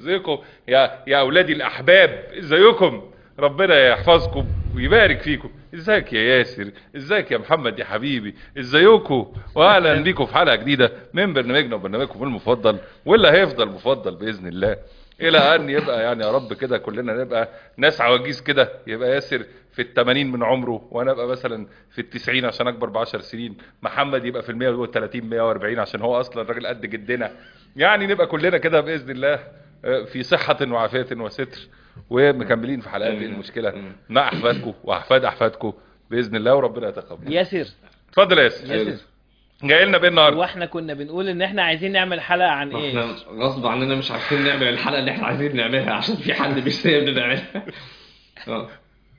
ازيكم يا يا اولادي الاحباب ازيكم ربنا يحفظكم ويبارك فيكم ازيك يا ياسر ازيك يا محمد يا حبيبي ازيكم واهلا بيكم في حلقه جديده من برنامجنا وبرنامجكم المفضل واللي هيفضل مفضل باذن الله الى ان يبقى يعني يا رب كده كلنا نبقى ناس عواجيز كده يبقى ياسر في التمانين من عمره وانا ابقى مثلا في التسعين عشان اكبر بعشر سنين محمد يبقى في المية والتلاتين مية واربعين عشان هو اصلا راجل قد جدنا يعني نبقى كلنا كده باذن الله آه، في صحة وعافية وستر ومكملين في حلقات إيه المشكلة مع احفادكم واحفاد احفادكم باذن الله وربنا يتقبل ياسر اتفضل يا ياسر ياسر جاي لنا بيه النهارده واحنا كنا بنقول ان احنا عايزين نعمل حلقة عن احنا ايه غصب عننا مش عارفين نعمل الحلقه اللي احنا عايزين نعملها عشان في حد مش سايبنا نعملها اه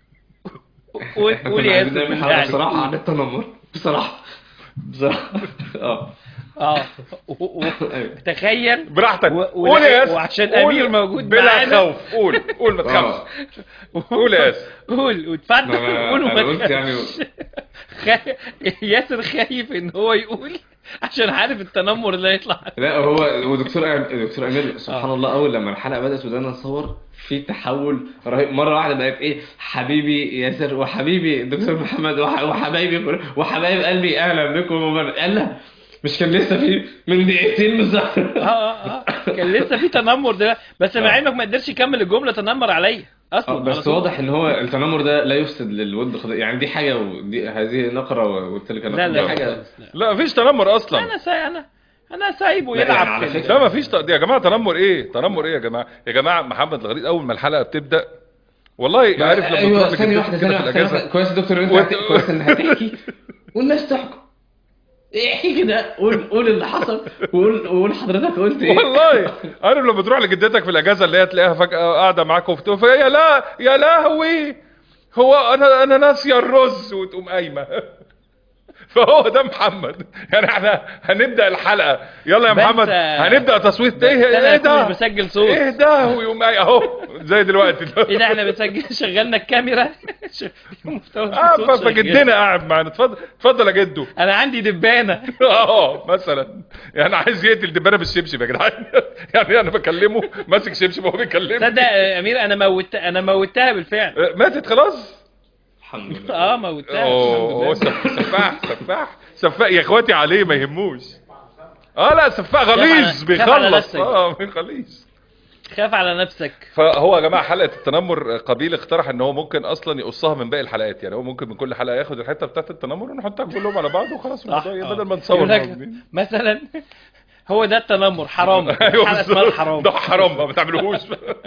قول احنا قول كنا يا عايزين ياسر نعمل بالله حلقه عليك. بصراحه عن التنمر بصراحه بصراحه اه اه و- و- أيوة. تخيل براحتك و- قول يا ياسر وعشان قول أمير موجود بلا معانا. خوف قول قول ما تخافش اه قول يا ياسر قول واتفضل أنا- قول وما أنا قلت يعني- تخافش. خا- ياسر خايف ان هو يقول عشان عارف التنمر اللي هيطلع لا هو ودكتور أم- دكتور امير سبحان الله اول لما الحلقه بدات وبدانا نصور في تحول رهيب مره واحده بقت ايه حبيبي ياسر وحبيبي دكتور محمد وح- وحبايبي وحبايب قلبي اهلا بكم ومر- قال لا مش كان لسه في من دقيقتين بالظبط اه اه اه كان لسه في تنمر ده بس مع آه. انك ما قدرش يكمل الجمله تنمر عليا اصلا آه، على بس طول. واضح ان هو التنمر ده لا يفسد للود خد... يعني دي حاجه ودي هذه نقره وتلك لا نقره لا دي حاجه خالص، لا. لا مفيش تنمر اصلا انا ساي انا انا سايبه لا، يعني يلعب على كده. فكرة- لا مفيش ت... يا جماعه تنمر ايه تنمر ايه يا جماعه يا جماعه محمد الغريب اول ما الحلقه بتبدا والله عارف لما ايوه تروح ثانيه لجدتك واحده كده ثانيه في واحده ثانية الاجازه واحدة. كويس يا دكتور انت وت- هت- كويس انك هتحكي والناس تحكم احكي كده قول قول اللي حصل وقول وقول حضرتك قلت ايه والله عارف لما تروح لجدتك في الاجازه اللي هي تلاقيها فجاه قاعده معاك وفتوى يا لا يا لهوي هو انا انا ناسيه الرز وتقوم قايمه فهو ده محمد يعني احنا هنبدا الحلقه يلا يا بس- محمد هنبدا تصويت ايه بس أنا ايه أكون ده مش بسجل صوت ايه ده ويقوم قايم اهو زي دلوقتي ايه ده احنا بنسجل شغلنا الكاميرا محتوى اه الصوت ف- شغال. فجدنا قاعد معانا اتفضل اتفضل يا جدو انا عندي دبانه اه مثلا يعني عايز يقتل دبانه بالشبشب يا جدعان يعني انا بكلمه ماسك شبشب وهو بيكلمني تصدق يا امير انا موت انا موتها بالفعل آه، ماتت خلاص الحمد لله اه موتها اوه الحمد لله. سف- سفاح سفاح سفاح يا اخواتي عليه ما يهموش اه لا سفاح غليظ على- خاف على بيخلص نفسك. اه غليظ خاف على نفسك فهو يا جماعه حلقه التنمر قبيل اقترح ان هو ممكن اصلا يقصها من باقي الحلقات يعني هو ممكن من كل حلقه ياخد الحته بتاعت التنمر ونحطها كلهم على بعض وخلاص صح الموضوع آه. بدل ما نصور يقول لك مؤمنين. مثلا هو ده التنمر حرام ايوه حلقة اسمها بالظبط. الحرام ده حرام ما بتعملوهوش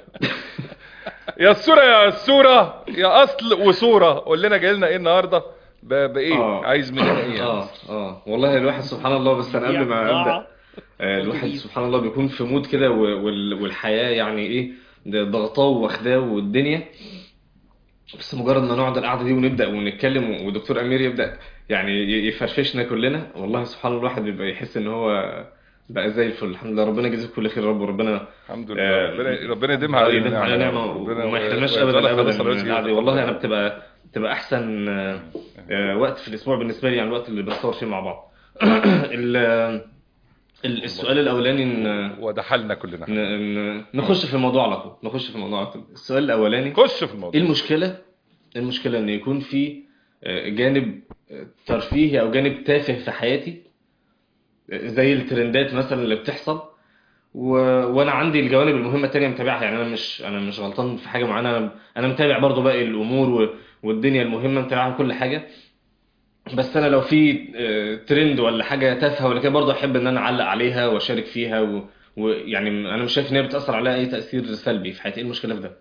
يا الصوره يا الصوره يا اصل وصوره قول لنا جاي لنا ايه النهارده ب- بايه آه. عايز مننا ايه يعني؟ اه اه والله الواحد سبحان الله بس انا قبل ما يا ابدا آه، الواحد سبحان الله بيكون في مود كده و- وال- والحياه يعني ايه ده ضغطاه واخداه والدنيا بس مجرد ما نقعد القعده دي ونبدا ونتكلم ودكتور امير يبدا يعني ي- يفرفشنا كلنا والله سبحان الله الواحد بيبقى يحس ان هو بقى زي الفل الحمد لله ربنا يجزيك كل خير يا رب وربنا الحمد لله آه، ربنا ربنا يديمها علينا يديم على نعمه ربنا وما يحرمناش ويجعلها ابدا خالص ابدا على من وجهه. القعده والله انا بتبقى بتبقى احسن آه، آه، وقت في الاسبوع بالنسبه لي عن الوقت اللي بنصور فيه مع بعض ال- ال- السؤال الاولاني ان وده حالنا كلنا ن- ن- نخش في الموضوع على طول نخش في الموضوع على طول السؤال الاولاني خش في ايه الموضوع المشكله إيه المشكله ان يكون في آه، جانب آه، ترفيهي او جانب تافه في حياتي آه، زي الترندات مثلا اللي بتحصل و... وانا عندي الجوانب المهمه التانية متابعها يعني انا مش انا مش غلطان في حاجه معينه انا انا متابع برضو باقي الامور و... والدنيا المهمه متابعها كل حاجه بس انا لو في آه، ترند ولا حاجه تافهه ولا كده برضو احب ان انا اعلق عليها واشارك فيها و... ويعني انا مش شايف ان هي بتاثر عليها اي تاثير سلبي في حياتي ايه المشكله في ده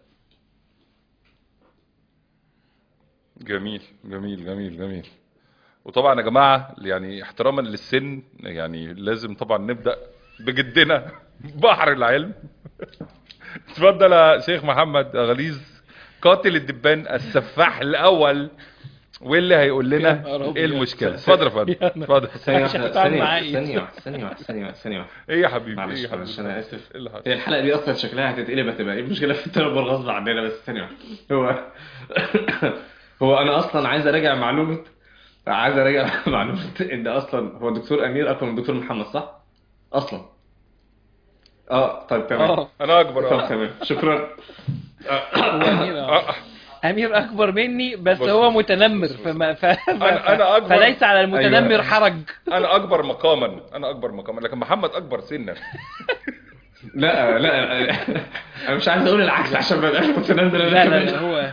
جميل جميل جميل جميل وطبعا يا جماعه يعني احتراما للسن يعني لازم طبعا نبدا بجدنا بحر العلم اتفضل يا شيخ محمد غليظ قاتل الدبان السفاح الاول واللي هيقول يا لنا نهار أبيض. ايه المشكله اتفضل يا فندم اتفضل ثانيه مش واحده هتتعامل ثانيه معايا. ثانيه واحده ثانيه واحده ثانيه واحده ثانيه واحده ايه يا حبيبي معلش ايه يا معلش حبيبي انا اسف ايه اللي حصل هي الحلقه دي اصلا شكلها هتتقلب هتبقى ايه المشكله في التنمر غصب عننا بس ثانيه واحده هو هو انا اصلا عايز اراجع معلومه عايز اراجع معلومه ان اصلا هو الدكتور امير اكبر من الدكتور محمد صح؟ اصلا اه طيب تمام اه انا اكبر طب اه تمام شكرا هو امير آه. آه. امير اكبر مني بس بص- هو بص- متنمر بص- بص. فما ف... أنا- أنا أكبر- فليس على المتنمر أيوة. حرج انا اكبر مقاما انا اكبر مقاما لكن محمد اكبر سنا لا لا انا مش عايز اقول العكس عشان ما ابقاش متنمر لا لا, لا هو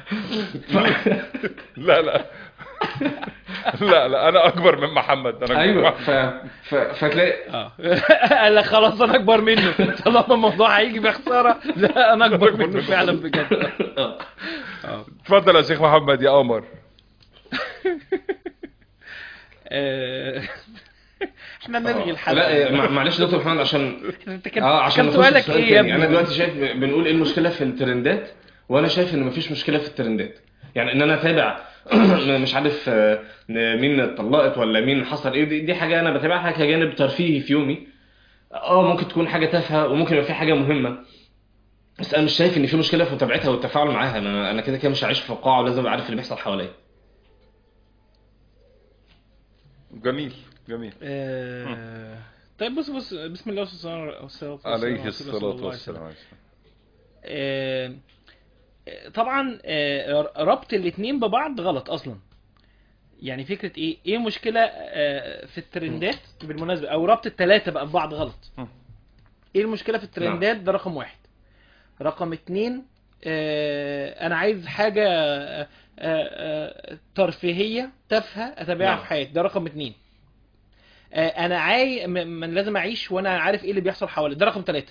لا لا لا لا انا اكبر من محمد انا ايوه ف... ف... فتلاقي اه قال لك خلاص انا اكبر منه طالما الموضوع هيجي بخساره لا انا اكبر منه فعلا بجد آه. اتفضل يا شيخ محمد يا قمر آه، احنا نلغي الحلقه لا مع- معلش دكتور محمد عشان انت كان اه عشان كان نخش في سؤالك سؤال ايه يا تاني. انا ابني دلوقتي شايف بنقول ايه المشكله في الترندات وانا شايف ان مفيش مشكله في الترندات يعني ان انا اتابع مش عارف آه، مين اتطلقت ولا مين حصل ايه دي, دي حاجه انا بتابعها كجانب ترفيهي في يومي اه ممكن تكون حاجه تافهه وممكن يبقى في حاجه مهمه بس انا مش شايف ان في مشكله في متابعتها والتفاعل معاها انا انا كده كده مش هعيش في قاعه ولازم ابقى عارف اللي بيحصل حواليا جميل جميل آه، طيب بص بص بسم الله والصلاه والسلام على عليه رسول الله صلى الله الصلاة عليه وسلم. والسلام آه، طبعا آه، ربط الاثنين ببعض غلط اصلا يعني فكره ايه ايه مشكله آه، في الترندات بالمناسبه او ربط الثلاثه بقى ببعض غلط مم. ايه المشكله في الترندات ده رقم واحد رقم اتنين آه، انا عايز حاجه آه، آه، ترفيهيه تافهه اتابعها نعم. في حياتي ده رقم اتنين آه، انا عاي م- من لازم اعيش وانا عارف ايه اللي بيحصل حوالي ده رقم ثلاثة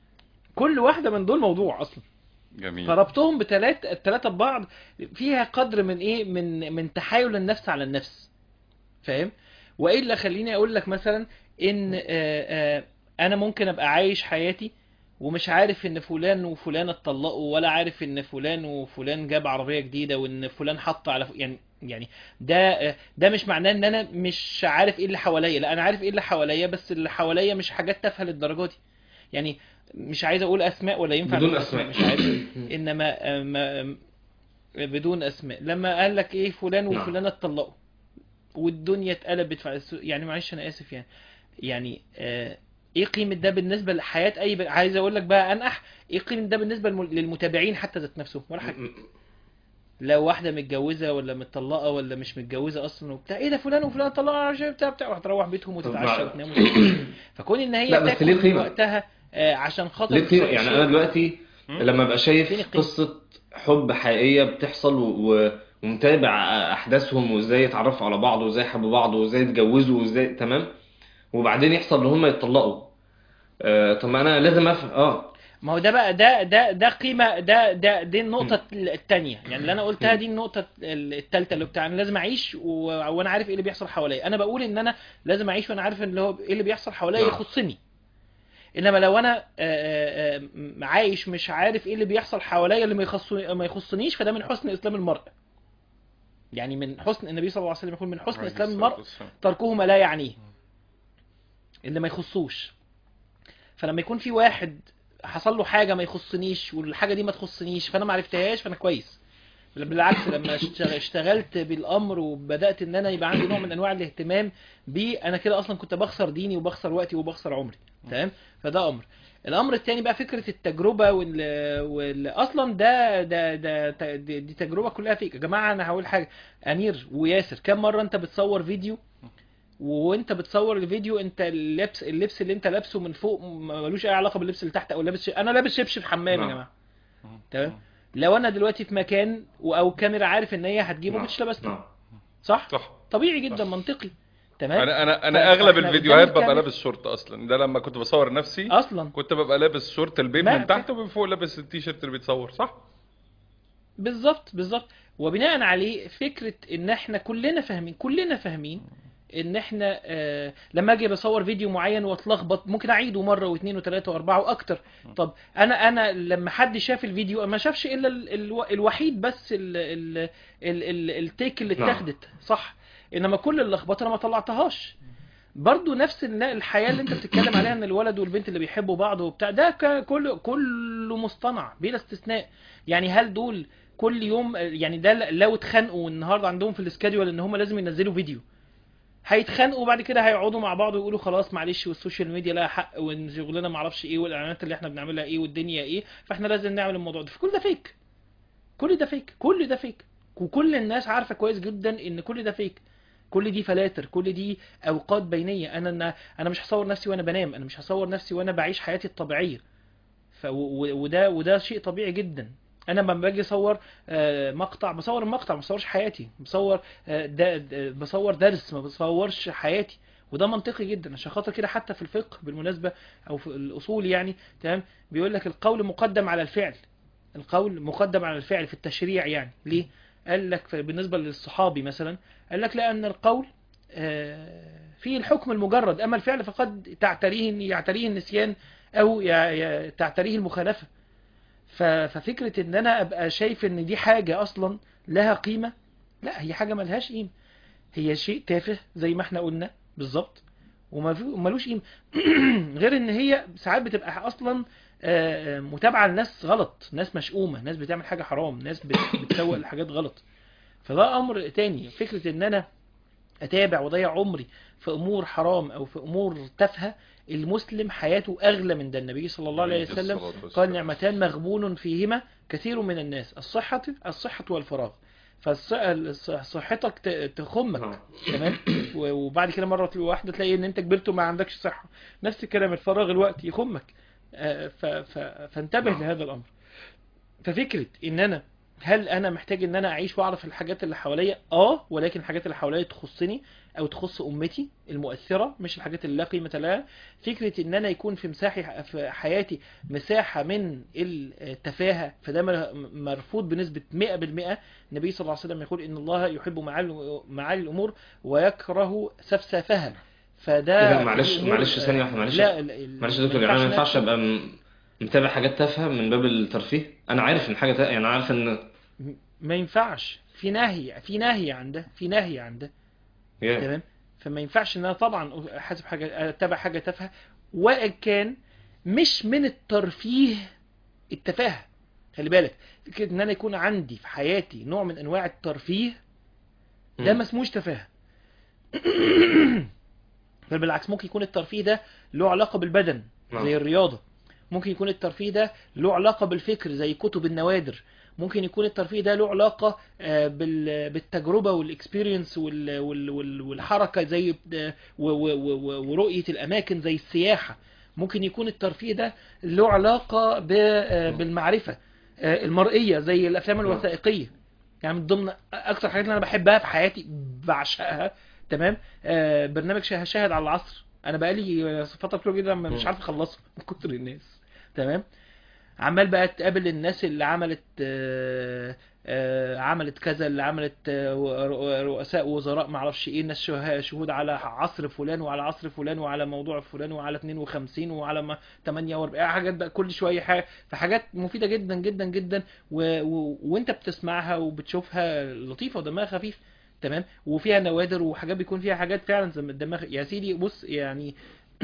كل واحده من دول موضوع اصلا جميل فربطهم بثلاث الثلاثه ببعض فيها قدر من ايه من من تحايل النفس على النفس فاهم والا خليني اقول لك مثلا ان آه، آه، انا ممكن ابقى عايش حياتي ومش عارف ان فلان وفلان اتطلقوا ولا عارف ان فلان وفلان جاب عربيه جديده وان فلان حط على ف... يعني يعني ده آه، ده مش معناه ان انا مش عارف ايه اللي حواليا لا انا عارف ايه اللي حواليا بس اللي حواليا مش حاجات تافهه للدرجه دي يعني مش عايز اقول اسماء ولا ينفع بدون نقول أسماء. مش عارف انما آه، ما- بدون اسماء لما قال لك ايه فلان نعم. وفلان اتطلقوا والدنيا اتقلبت في يعني معلش انا اسف يعني يعني آه ايه قيمه ده بالنسبه لحياه اي ب... عايز اقول لك بقى انقح ايه قيمه ده بالنسبه للم- للمتابعين حتى ذات نفسهم ولا حاجه لو واحده متجوزه ولا متطلقه ولا مش متجوزه اصلا وبتاع ايه ده فلان وفلان اتطلقوا عشان بتاع بتاع وهتروح بيتهم وتتعشى طب وتنام وتنام. فكون ان هي لا، بس تاكل ليه في قيمة؟ وقتها آه عشان خاطر ليه قيمة؟ يعني انا دلوقتي مم. لما ابقى فين شايف القيمة؟ قصة حب حقيقية بتحصل و... و- ومتابع احداثهم وازاي يتعرفوا على بعض وازاي يحبوا بعض وازاي يتجوزوا وازاي تمام وبعدين يحصل ان هم يتطلقوا آه طب ما انا لازم افهم اه ما هو ده بقى ده ده ده قيمه ده ده دي النقطه الثانيه يعني اللي انا قلتها دي النقطه الثالثه اللي بتاع انا لازم اعيش و... وانا عارف ايه اللي بيحصل حواليا انا بقول ان انا لازم اعيش وانا عارف ان اللي هو ايه اللي بيحصل حواليا نعم. يخصني انما لو انا آه، آه، آه، عايش مش عارف ايه اللي بيحصل حواليا اللي ما يخص ما يخصنيش فده من حسن اسلام المرء يعني من حسن النبي صلى الله عليه وسلم يقول من حسن اسلام المرء تركه ما لا يعنيه اللي ما يخصوش فلما يكون في واحد حصل له حاجه ما يخصنيش والحاجه دي ما تخصنيش فانا ما عرفتهاش فانا كويس بالعكس لما اشتغ- اشتغلت بالامر وبدات ان انا يبقى عندي نوع من انواع الاهتمام بيه انا كده اصلا كنت بخسر ديني وبخسر وقتي وبخسر عمري تمام فده امر الامر الثاني بقى فكره التجربه وال, وال... اصلا ده ده ده ت- دي, دي تجربه كلها فيك يا جماعه انا هقول حاجه امير وياسر كم مره انت بتصور فيديو وانت بتصور الفيديو انت اللبس اللبس اللي انت لابسه من فوق ملوش اي علاقه باللبس اللي تحت او لابس ش... انا لابس شبشب حمام يا نعم. جماعه تمام لو انا دلوقتي في مكان و- او كاميرا عارف ان هي هتجيبه نعم. كنتش لابسته نعم. صح صح طبيعي جدا صح. منطقي تمام انا انا ف- انا اغلب فاحنا الفيديوهات قدام ببقى الكاميرا- لابس شورت اصلا ده لما كنت بصور نفسي اصلا كنت ببقى لابس شورت البيت ما- من تحت ومن فوق لابس التيشيرت اللي بيتصور صح بالظبط بالظبط وبناء عليه فكره ان احنا كلنا فاهمين كلنا فاهمين ان احنا آه لما اجي بصور فيديو معين واتلخبط ممكن اعيده مره واثنين وثلاثه واربعه واكتر طب انا انا لما حد شاف الفيديو ما شافش الا ال ال الوحيد بس ال ال ال ال التيك اللي نعم. اتاخدت صح انما كل اللخبطه انا ما طلعتهاش برضو نفس الن- الحياه اللي انت بتتكلم عليها ان الولد والبنت اللي بيحبوا بعض وبتاع ده ك- كله كله مصطنع بلا استثناء يعني هل دول كل يوم يعني ده لو اتخانقوا النهارده عندهم في السكادول ان هم لازم ينزلوا فيديو هيتخانقوا وبعد كده هيقعدوا مع بعض ويقولوا خلاص معلش والسوشيال ميديا لها حق وان شغلنا معرفش ايه والاعلانات اللي احنا بنعملها ايه والدنيا ايه فاحنا لازم نعمل الموضوع ده فكل ده فيك كل ده فيك كل ده فيك وكل الناس عارفه كويس جدا ان كل ده فيك كل دي فلاتر كل دي اوقات بينيه انا انا انا مش هصور نفسي وانا بنام انا مش هصور نفسي وانا بعيش حياتي الطبيعيه ف و- و- وده وده شيء طبيعي جدا انا لما باجي اصور آه، مقطع بصور المقطع ما بصورش حياتي بصور آه، ده ده- بصور درس ما بصورش حياتي وده منطقي جدا عشان خاطر كده حتى في الفقه بالمناسبه او في الاصول يعني تمام بيقول لك القول مقدم على الفعل القول مقدم على الفعل في التشريع يعني ليه قال لك ف- بالنسبه للصحابي مثلا قال لك لان القول آه، فيه الحكم المجرد اما الفعل فقد تعتريه يعتريه النسيان او يع- يع- تعتريه المخالفه ف- ففكره ان انا ابقى شايف ان دي حاجه اصلا لها قيمه لا هي حاجه ملهاش قيمه هي شيء تافه زي ما احنا قلنا بالظبط وما في- وملوش قيمه غير ان هي ساعات بتبقى اصلا آه، آه، متابعه لناس غلط ناس مشؤومه ناس بتعمل حاجه حرام ناس بت- بتسوق لحاجات غلط فده امر تاني فكره ان انا اتابع واضيع عمري في امور حرام او في امور تافهه المسلم حياته اغلى من ده النبي صلى الله عليه وسلم الصلاة والسلام. قال نعمتان مغبون فيهما كثير من الناس الصحة الصحة والفراغ فصحتك تخمك آه. تمام و- وبعد كده مرة واحدة تلاقي ان انت كبرت وما عندكش صحة نفس الكلام الفراغ الوقت يخمك آه، ف- ف- فانتبه نعم. لهذا الامر ففكرة ان انا هل انا محتاج ان انا اعيش واعرف الحاجات اللي حواليا اه ولكن الحاجات اللي حواليا تخصني او تخص امتي المؤثرة مش الحاجات اللي لا قيمة لها فكرة ان انا يكون في مساحة في حياتي مساحة من التفاهة فده مر- مرفوض بنسبة 100% النبي صلى الله عليه وسلم يقول ان الله يحب معالي معالي الامور ويكره سفسافها فده إذا معلش- الأمور- معلش ثانية واحدة، معلش. لا ال- ال- معلش يا دكتور يعني انا ما ينفعش ابقى م- متابع حاجات تافهه من باب الترفيه انا عارف ان حاجه تا... يعني عارف ان ما ينفعش في نهي في نهي عن ده في نهي عن ده يا. تمام فما ينفعش ان انا طبعا حاسب حاجه اتابع حاجه تافهه وان كان مش من الترفيه التفاهه خلي بالك فكره ان انا يكون عندي في حياتي نوع من انواع الترفيه ده مم. ما اسموش تفاهه بل بالعكس ممكن يكون الترفيه ده له علاقه بالبدن نعم. زي الرياضه ممكن يكون الترفيه ده له علاقه بالفكر زي كتب النوادر ممكن يكون الترفيه ده له علاقه آه، بال- بالتجربه والاكسبيرينس وال- وال- وال- والحركه زي آه، و- و- و- ورؤيه الاماكن زي السياحه ممكن يكون الترفيه ده له علاقه ب- آه، بالمعرفه آه، المرئيه زي الافلام نعم. الوثائقيه يعني من ضمن اكثر الحاجات اللي انا بحبها في حياتي بعشقها تمام آه برنامج شه- شاهد على العصر انا بقالي آه، فتره طويله جدا مش مم. عارف اخلصه من كتر الناس تمام عمال بقى تقابل الناس اللي عملت آه آه عملت كذا اللي عملت آه ور- رؤساء وزراء ما اعرفش ايه الناس شه- شهود على عصر فلان وعلى عصر فلان وعلى موضوع فلان وعلى 52 وعلى ما 48 حاجات بقى كل شويه حاجه فحاجات مفيده جدا جدا جدا و... و... وانت بتسمعها وبتشوفها لطيفه ودمها خفيف تمام وفيها نوادر وحاجات بيكون فيها حاجات فعلا زي ما الدماغ يا سيدي بص يعني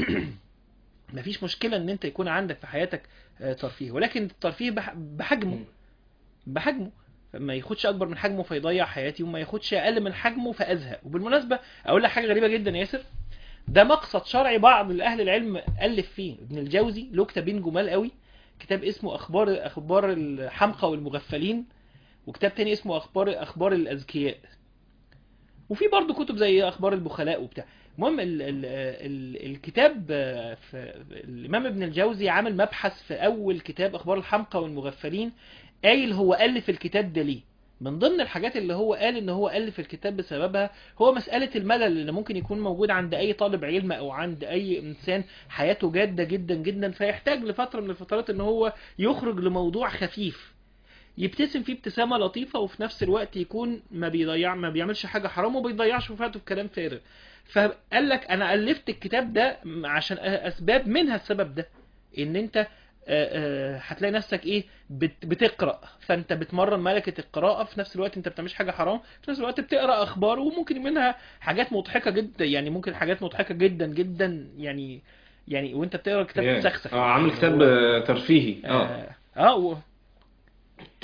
مفيش مشكله ان انت يكون عندك في حياتك آه، ترفيه ولكن الترفيه بح... بحجمه مم. بحجمه ما ياخدش اكبر من حجمه فيضيع حياتي وما ياخدش اقل من حجمه فازهق وبالمناسبه اقول لك حاجه غريبه جدا يا ياسر ده مقصد شرعي بعض الاهل العلم الف فيه ابن الجوزي له كتابين جمال قوي كتاب اسمه اخبار اخبار الحمقى والمغفلين وكتاب تاني اسمه اخبار اخبار الاذكياء وفي برضه كتب زي اخبار البخلاء وبتاع المهم ال ال ال الكتاب آه، في الامام ابن الجوزي عامل مبحث في اول كتاب اخبار الحمقى والمغفلين قايل هو الف الكتاب ده ليه من ضمن الحاجات اللي هو قال ان هو الف الكتاب بسببها هو مسألة الملل اللي ممكن يكون موجود عند اي طالب علم او عند اي انسان حياته جادة جدا جدا فيحتاج لفترة من الفترات ان هو يخرج لموضوع خفيف يبتسم فيه ابتسامة لطيفة وفي نفس الوقت يكون ما بيضيع ما بيعملش حاجة حرام وما بيضيعش وقته في كلام فارغ فقال لك انا الفت الكتاب ده عشان اسباب منها السبب ده ان انت آه، آه، هتلاقي نفسك ايه بت- بتقرا فانت بتمرن ملكه القراءه في نفس الوقت انت ما بتعملش حاجه حرام في نفس الوقت بتقرا اخبار وممكن منها حاجات مضحكه جدا يعني ممكن حاجات مضحكه جدا جدا يعني يعني وانت بتقرا كتاب يا. تسخسخ اه عامل يعني كتاب هو- آه، ترفيهي اه اه اه و...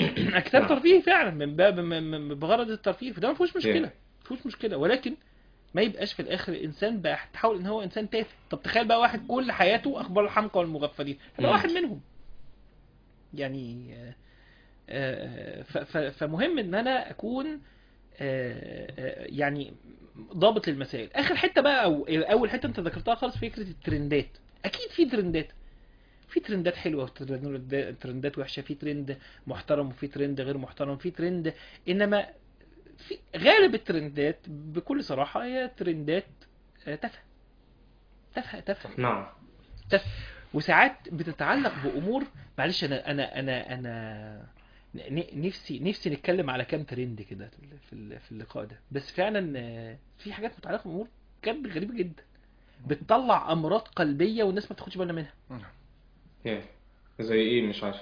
كتاب نعم. ترفيهي فعلا من باب من- من- بغرض الترفيه فده ما فيهوش مشكله Yeah. ما فيهوش مشكله ولكن ما يبقاش في الاخر الانسان بقى تحول ان هو انسان تافه طب تخيل بقى واحد كل حياته اخبار الحمقى والمغفلين يبقى مم. واحد منهم يعني آه، آه، ف- ف- فمهم ان انا اكون آه، آه، يعني ضابط للمسائل اخر حته بقى او اول حته انت ذكرتها خالص فكره الترندات اكيد في ترندات في ترندات حلوه وترندات ترندات وحشه في ترند محترم وفي ترند غير محترم في ترند انما في غالب الترندات بكل صراحه هي ترندات آه، تافهه تافهه تافهه نعم تافهه وساعات بتتعلق بامور معلش انا انا انا انا ن- نفسي نفسي نتكلم على كام ترند كده في ال- في اللقاء ده بس فعلا آه، في حاجات متعلقه بامور كانت غريبه جدا بتطلع امراض قلبيه والناس ما تاخدش بالها منها يا. زي ايه مش عارف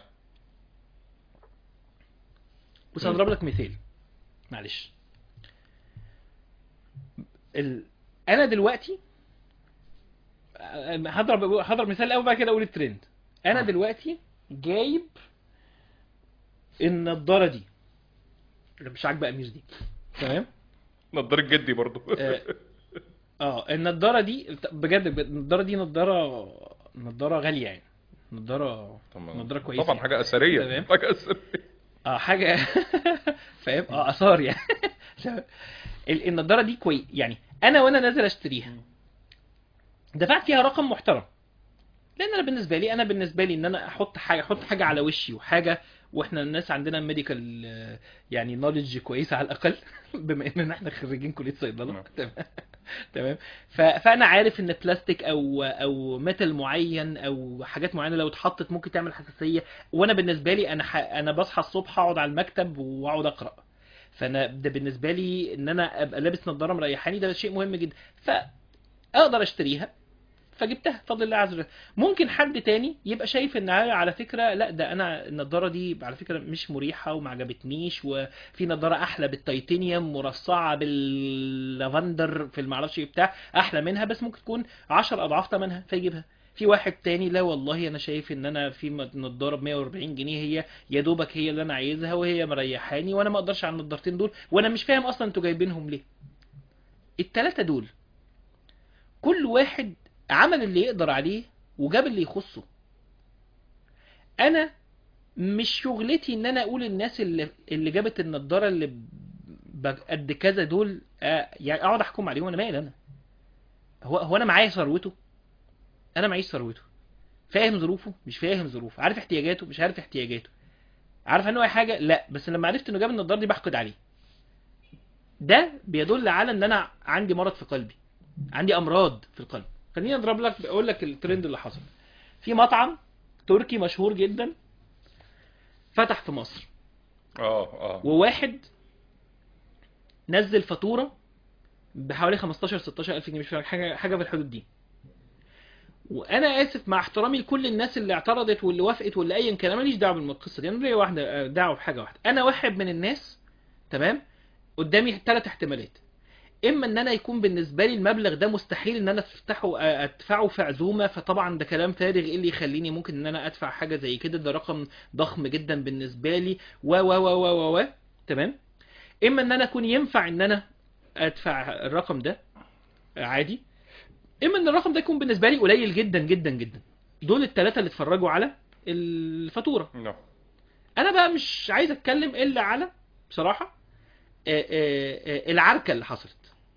بص هضرب لك مثال معلش ال... انا دلوقتي أه، هضرب هضرب مثال الاول بعد كده اقول الترند انا آه. دلوقتي جايب النضاره دي اللي مش عاجبه امير دي تمام نضارة جدي برضو اه آه، النضاره دي بجد بجد، النضاره دي نضاره نضاره غاليه يعني نضاره طبعا نضاره كويسه طبعا حاجة أثرية تمام. حاجة أثرية اه حاجه فاهم اه اثار يعني ال- النضاره دي كويس يعني انا وانا نازل اشتريها دفعت فيها رقم محترم لان انا بالنسبه لي انا بالنسبه لي ان انا احط حاجه احط حاجه على وشي وحاجه واحنا الناس عندنا ميديكال يعني نوليدج كويسه على الاقل بما ان احنا خريجين كليه صيدله نعم. تمام تمام ف- فانا عارف ان بلاستيك او او ميتال معين او حاجات معينه لو اتحطت ممكن تعمل حساسيه وانا بالنسبه لي انا ح... انا بصحى الصبح اقعد على المكتب واقعد اقرا فانا ده بالنسبه لي ان انا ابقى لابس نظاره مريحاني ده شيء مهم جدا فاقدر اشتريها فجبتها بفضل الله عز وجل ممكن حد تاني يبقى شايف ان على فكره لا ده انا النضاره دي على فكره مش مريحه وما عجبتنيش وفي نضاره احلى بالتيتانيوم مرصعه باللافندر في المعرفش إيه بتاع احلى منها بس ممكن تكون 10 اضعاف ثمنها فيجيبها في واحد تاني لا والله انا شايف ان انا في نضاره ب 140 جنيه هي يا دوبك هي اللي انا عايزها وهي مريحاني وانا ما اقدرش على النضارتين دول وانا مش فاهم اصلا انتوا جايبينهم ليه التلاتة دول كل واحد عمل اللي يقدر عليه وجاب اللي يخصه انا مش شغلتي ان انا اقول الناس اللي اللي جابت النضاره اللي ب- قد كذا دول آه، يعني اقعد احكم عليهم انا مالي انا هو هو انا معايا ثروته انا معيش ثروته فاهم ظروفه مش فاهم ظروفه عارف احتياجاته مش عارف احتياجاته عارف عنه اي حاجه لا بس لما عرفت انه جاب النضاره دي بحقد عليه ده بيدل على ان انا عندي مرض في قلبي عندي امراض في القلب خليني اضرب لك اقول لك الترند اللي حصل في مطعم تركي مشهور جدا فتح في مصر اه اه وواحد نزل فاتوره بحوالي 15 16 الف جنيه مش فاكر حاجه حاجه في الحدود دي وانا اسف مع احترامي لكل الناس اللي اعترضت واللي وافقت واللي ايا كان أنا ماليش دعوه بالقصه دي انا ليا واحده دعوه بحاجه واحده انا واحد من الناس تمام قدامي ثلاث احتمالات اما ان انا يكون بالنسبه لي المبلغ ده مستحيل ان انا افتحه ادفعه في عزومه فطبعا ده كلام فارغ ايه اللي يخليني ممكن ان انا ادفع حاجه زي كده ده رقم ضخم جدا بالنسبه لي و و و و و و تمام اما ان انا اكون ينفع ان انا ادفع الرقم ده عادي اما ان الرقم ده يكون بالنسبه لي قليل جدا جدا جدا دول الثلاثه اللي اتفرجوا على الفاتوره نعم انا بقى مش عايز اتكلم الا على بصراحه آه، آه، آه، العركه اللي حصلت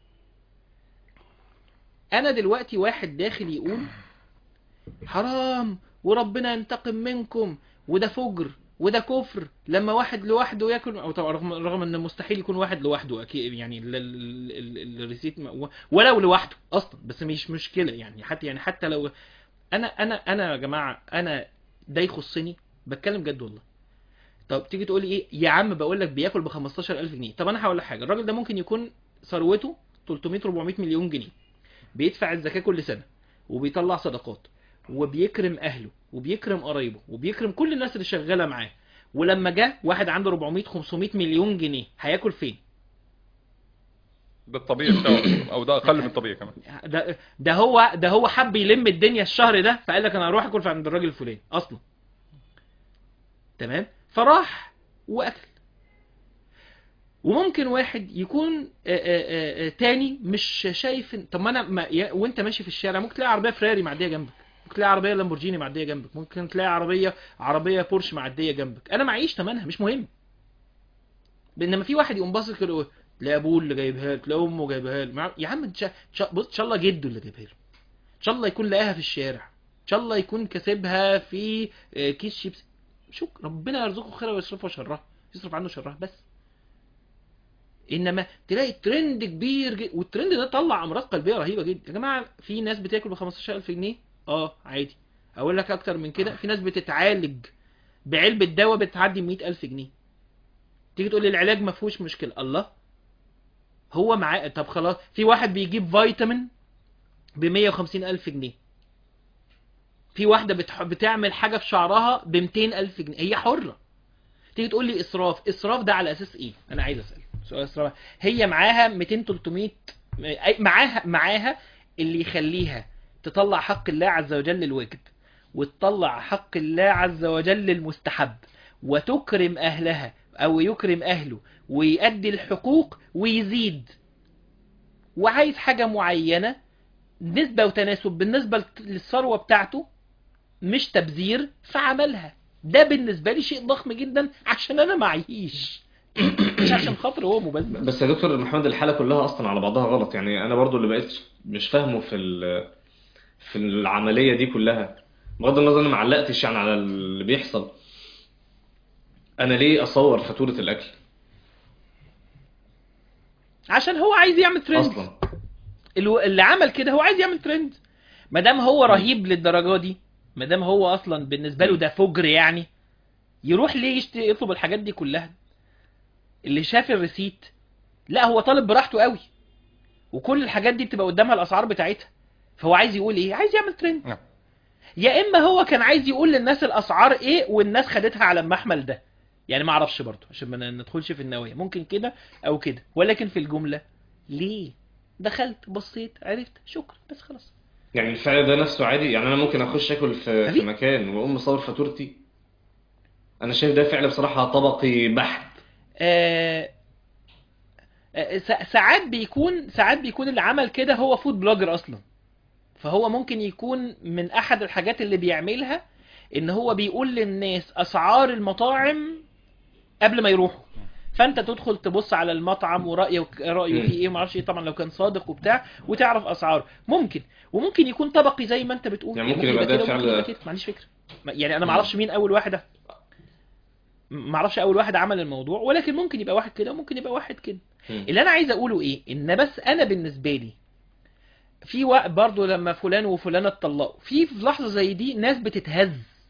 انا دلوقتي واحد داخل يقول حرام وربنا ينتقم منكم وده فجر وده كفر لما واحد لوحده ياكل او طبعا رغم رغم ان مستحيل يكون واحد لوحده اكيد يعني ال- ال- ال- الريسيت م- ولو لوحده اصلا بس مش مشكله يعني حتى يعني حتى لو انا انا انا يا جماعه انا ده يخصني بتكلم جد والله طب تيجي تقول لي ايه يا عم بقول لك بياكل ب 15000 جنيه طب انا هقول لك حاجه الراجل ده ممكن يكون ثروته 300 400 مليون جنيه بيدفع الزكاه كل سنه وبيطلع صدقات وبيكرم اهله وبيكرم قرايبه وبيكرم كل الناس اللي شغاله معاه ولما جه واحد عنده 400 500 مليون جنيه هياكل فين ده الطبيعي بتاعه او ده اقل من الطبيعي كمان ده ده هو ده هو حب يلم الدنيا الشهر ده فقال لك انا هروح اكل في عند الراجل الفلاني اصلا تمام فراح واكل وممكن واحد يكون آه، آه، آه، تاني مش شايف إن- طب ما انا ما يا- وانت ماشي في الشارع ممكن تلاقي عربيه فراري معديه جنبك ممكن تلاقي عربيه لامبورجيني معديه جنبك ممكن تلاقي عربيه عربيه بورش معديه جنبك انا معيش تمنها مش مهم بينما في واحد يقوم باصص كده يقول تلاقي ابوه اللي جايبها له تلاقي امه جايبها له مع- يا عم إن شاء- إن شاء- بص ان شاء الله جده اللي جايبها له ان شاء الله يكون لقاها في الشارع ان شاء الله يكون كاسبها في آه، كيس شيبسي شوف ربنا يرزقه خيرها ويصرفه شرها يصرف عنه شرها بس انما تلاقي ترند كبير جدا والترند ده طلع امراض قلبيه رهيبه جدا يا جماعه في ناس بتاكل ب 15000 جنيه اه عادي اقول لك اكتر من كده في ناس بتتعالج بعلبه دواء بتعدي 100000 جنيه تيجي تقول لي العلاج ما فيهوش مشكله الله هو معاه طب خلاص في واحد بيجيب فيتامين ب 150000 جنيه في واحده بتح... بتعمل حاجه في شعرها ب 200000 جنيه هي حره تيجي تقول لي اسراف اسراف ده على اساس ايه انا عايز اسال سؤال اسراف هي معاها 200 300 أي- معاها معاها اللي يخليها تطلع حق الله عز وجل الواجب وتطلع حق الله عز وجل المستحب وتكرم اهلها او يكرم اهله ويؤدي الحقوق ويزيد وعايز حاجة معينة نسبة وتناسب بالنسبة للثروة بتاعته مش تبذير فعملها ده بالنسبة لي شيء ضخم جدا عشان انا معيش مش عشان خاطر هو مبذر بس يا دكتور محمد الحالة كلها أصلا على بعضها غلط يعني أنا برضو اللي بقيت مش فاهمه في ال- في العملية دي كلها بغض النظر أنا ما علقتش يعني على اللي بيحصل أنا ليه أصور فاتورة الأكل عشان هو عايز يعمل ترند أصلا الو- اللي عمل كده هو عايز يعمل ترند ما دام هو رهيب للدرجه دي ما دام هو اصلا بالنسبه له ده فجر يعني يروح ليه يشتري يطلب الحاجات دي كلها اللي شاف الريسيت لا هو طالب براحته قوي وكل الحاجات دي بتبقى قدامها الاسعار بتاعتها فهو عايز يقول ايه عايز يعمل ترند نعم. يا اما هو كان عايز يقول للناس الاسعار ايه والناس خدتها على المحمل ده يعني ما اعرفش برضه عشان ما ندخلش في النوايا ممكن كده او كده ولكن في الجمله ليه دخلت بصيت عرفت شكرا بس خلاص يعني الفعل ده نفسه عادي يعني أنا ممكن أخش آكل في أبي. في مكان وأقوم مصور فاتورتي أنا شايف ده فعل بصراحة طبقي بحت آه آه، سا- ساعات بيكون ساعات بيكون اللي عمل كده هو فود بلوجر اصلا فهو ممكن يكون من احد الحاجات اللي بيعملها ان هو بيقول للناس اسعار المطاعم قبل ما يروحوا فانت تدخل تبص على المطعم ورايه رايه مم. فيه ايه ومعرفش ايه طبعا لو كان صادق وبتاع وتعرف اسعاره ممكن وممكن يكون طبقي زي ما انت بتقول يعني ممكن يبقى ده كده وممكن فعل- يبقى كده ما عنديش فكره ما- يعني انا ما اعرفش مين اول واحد ما اعرفش اول واحد عمل الموضوع ولكن ممكن يبقى واحد كده وممكن يبقى واحد كده مم. اللي انا عايز اقوله ايه ان بس انا بالنسبه لي في وقت برضو لما فلان وفلانه اتطلقوا في في لحظه زي دي ناس بتتهز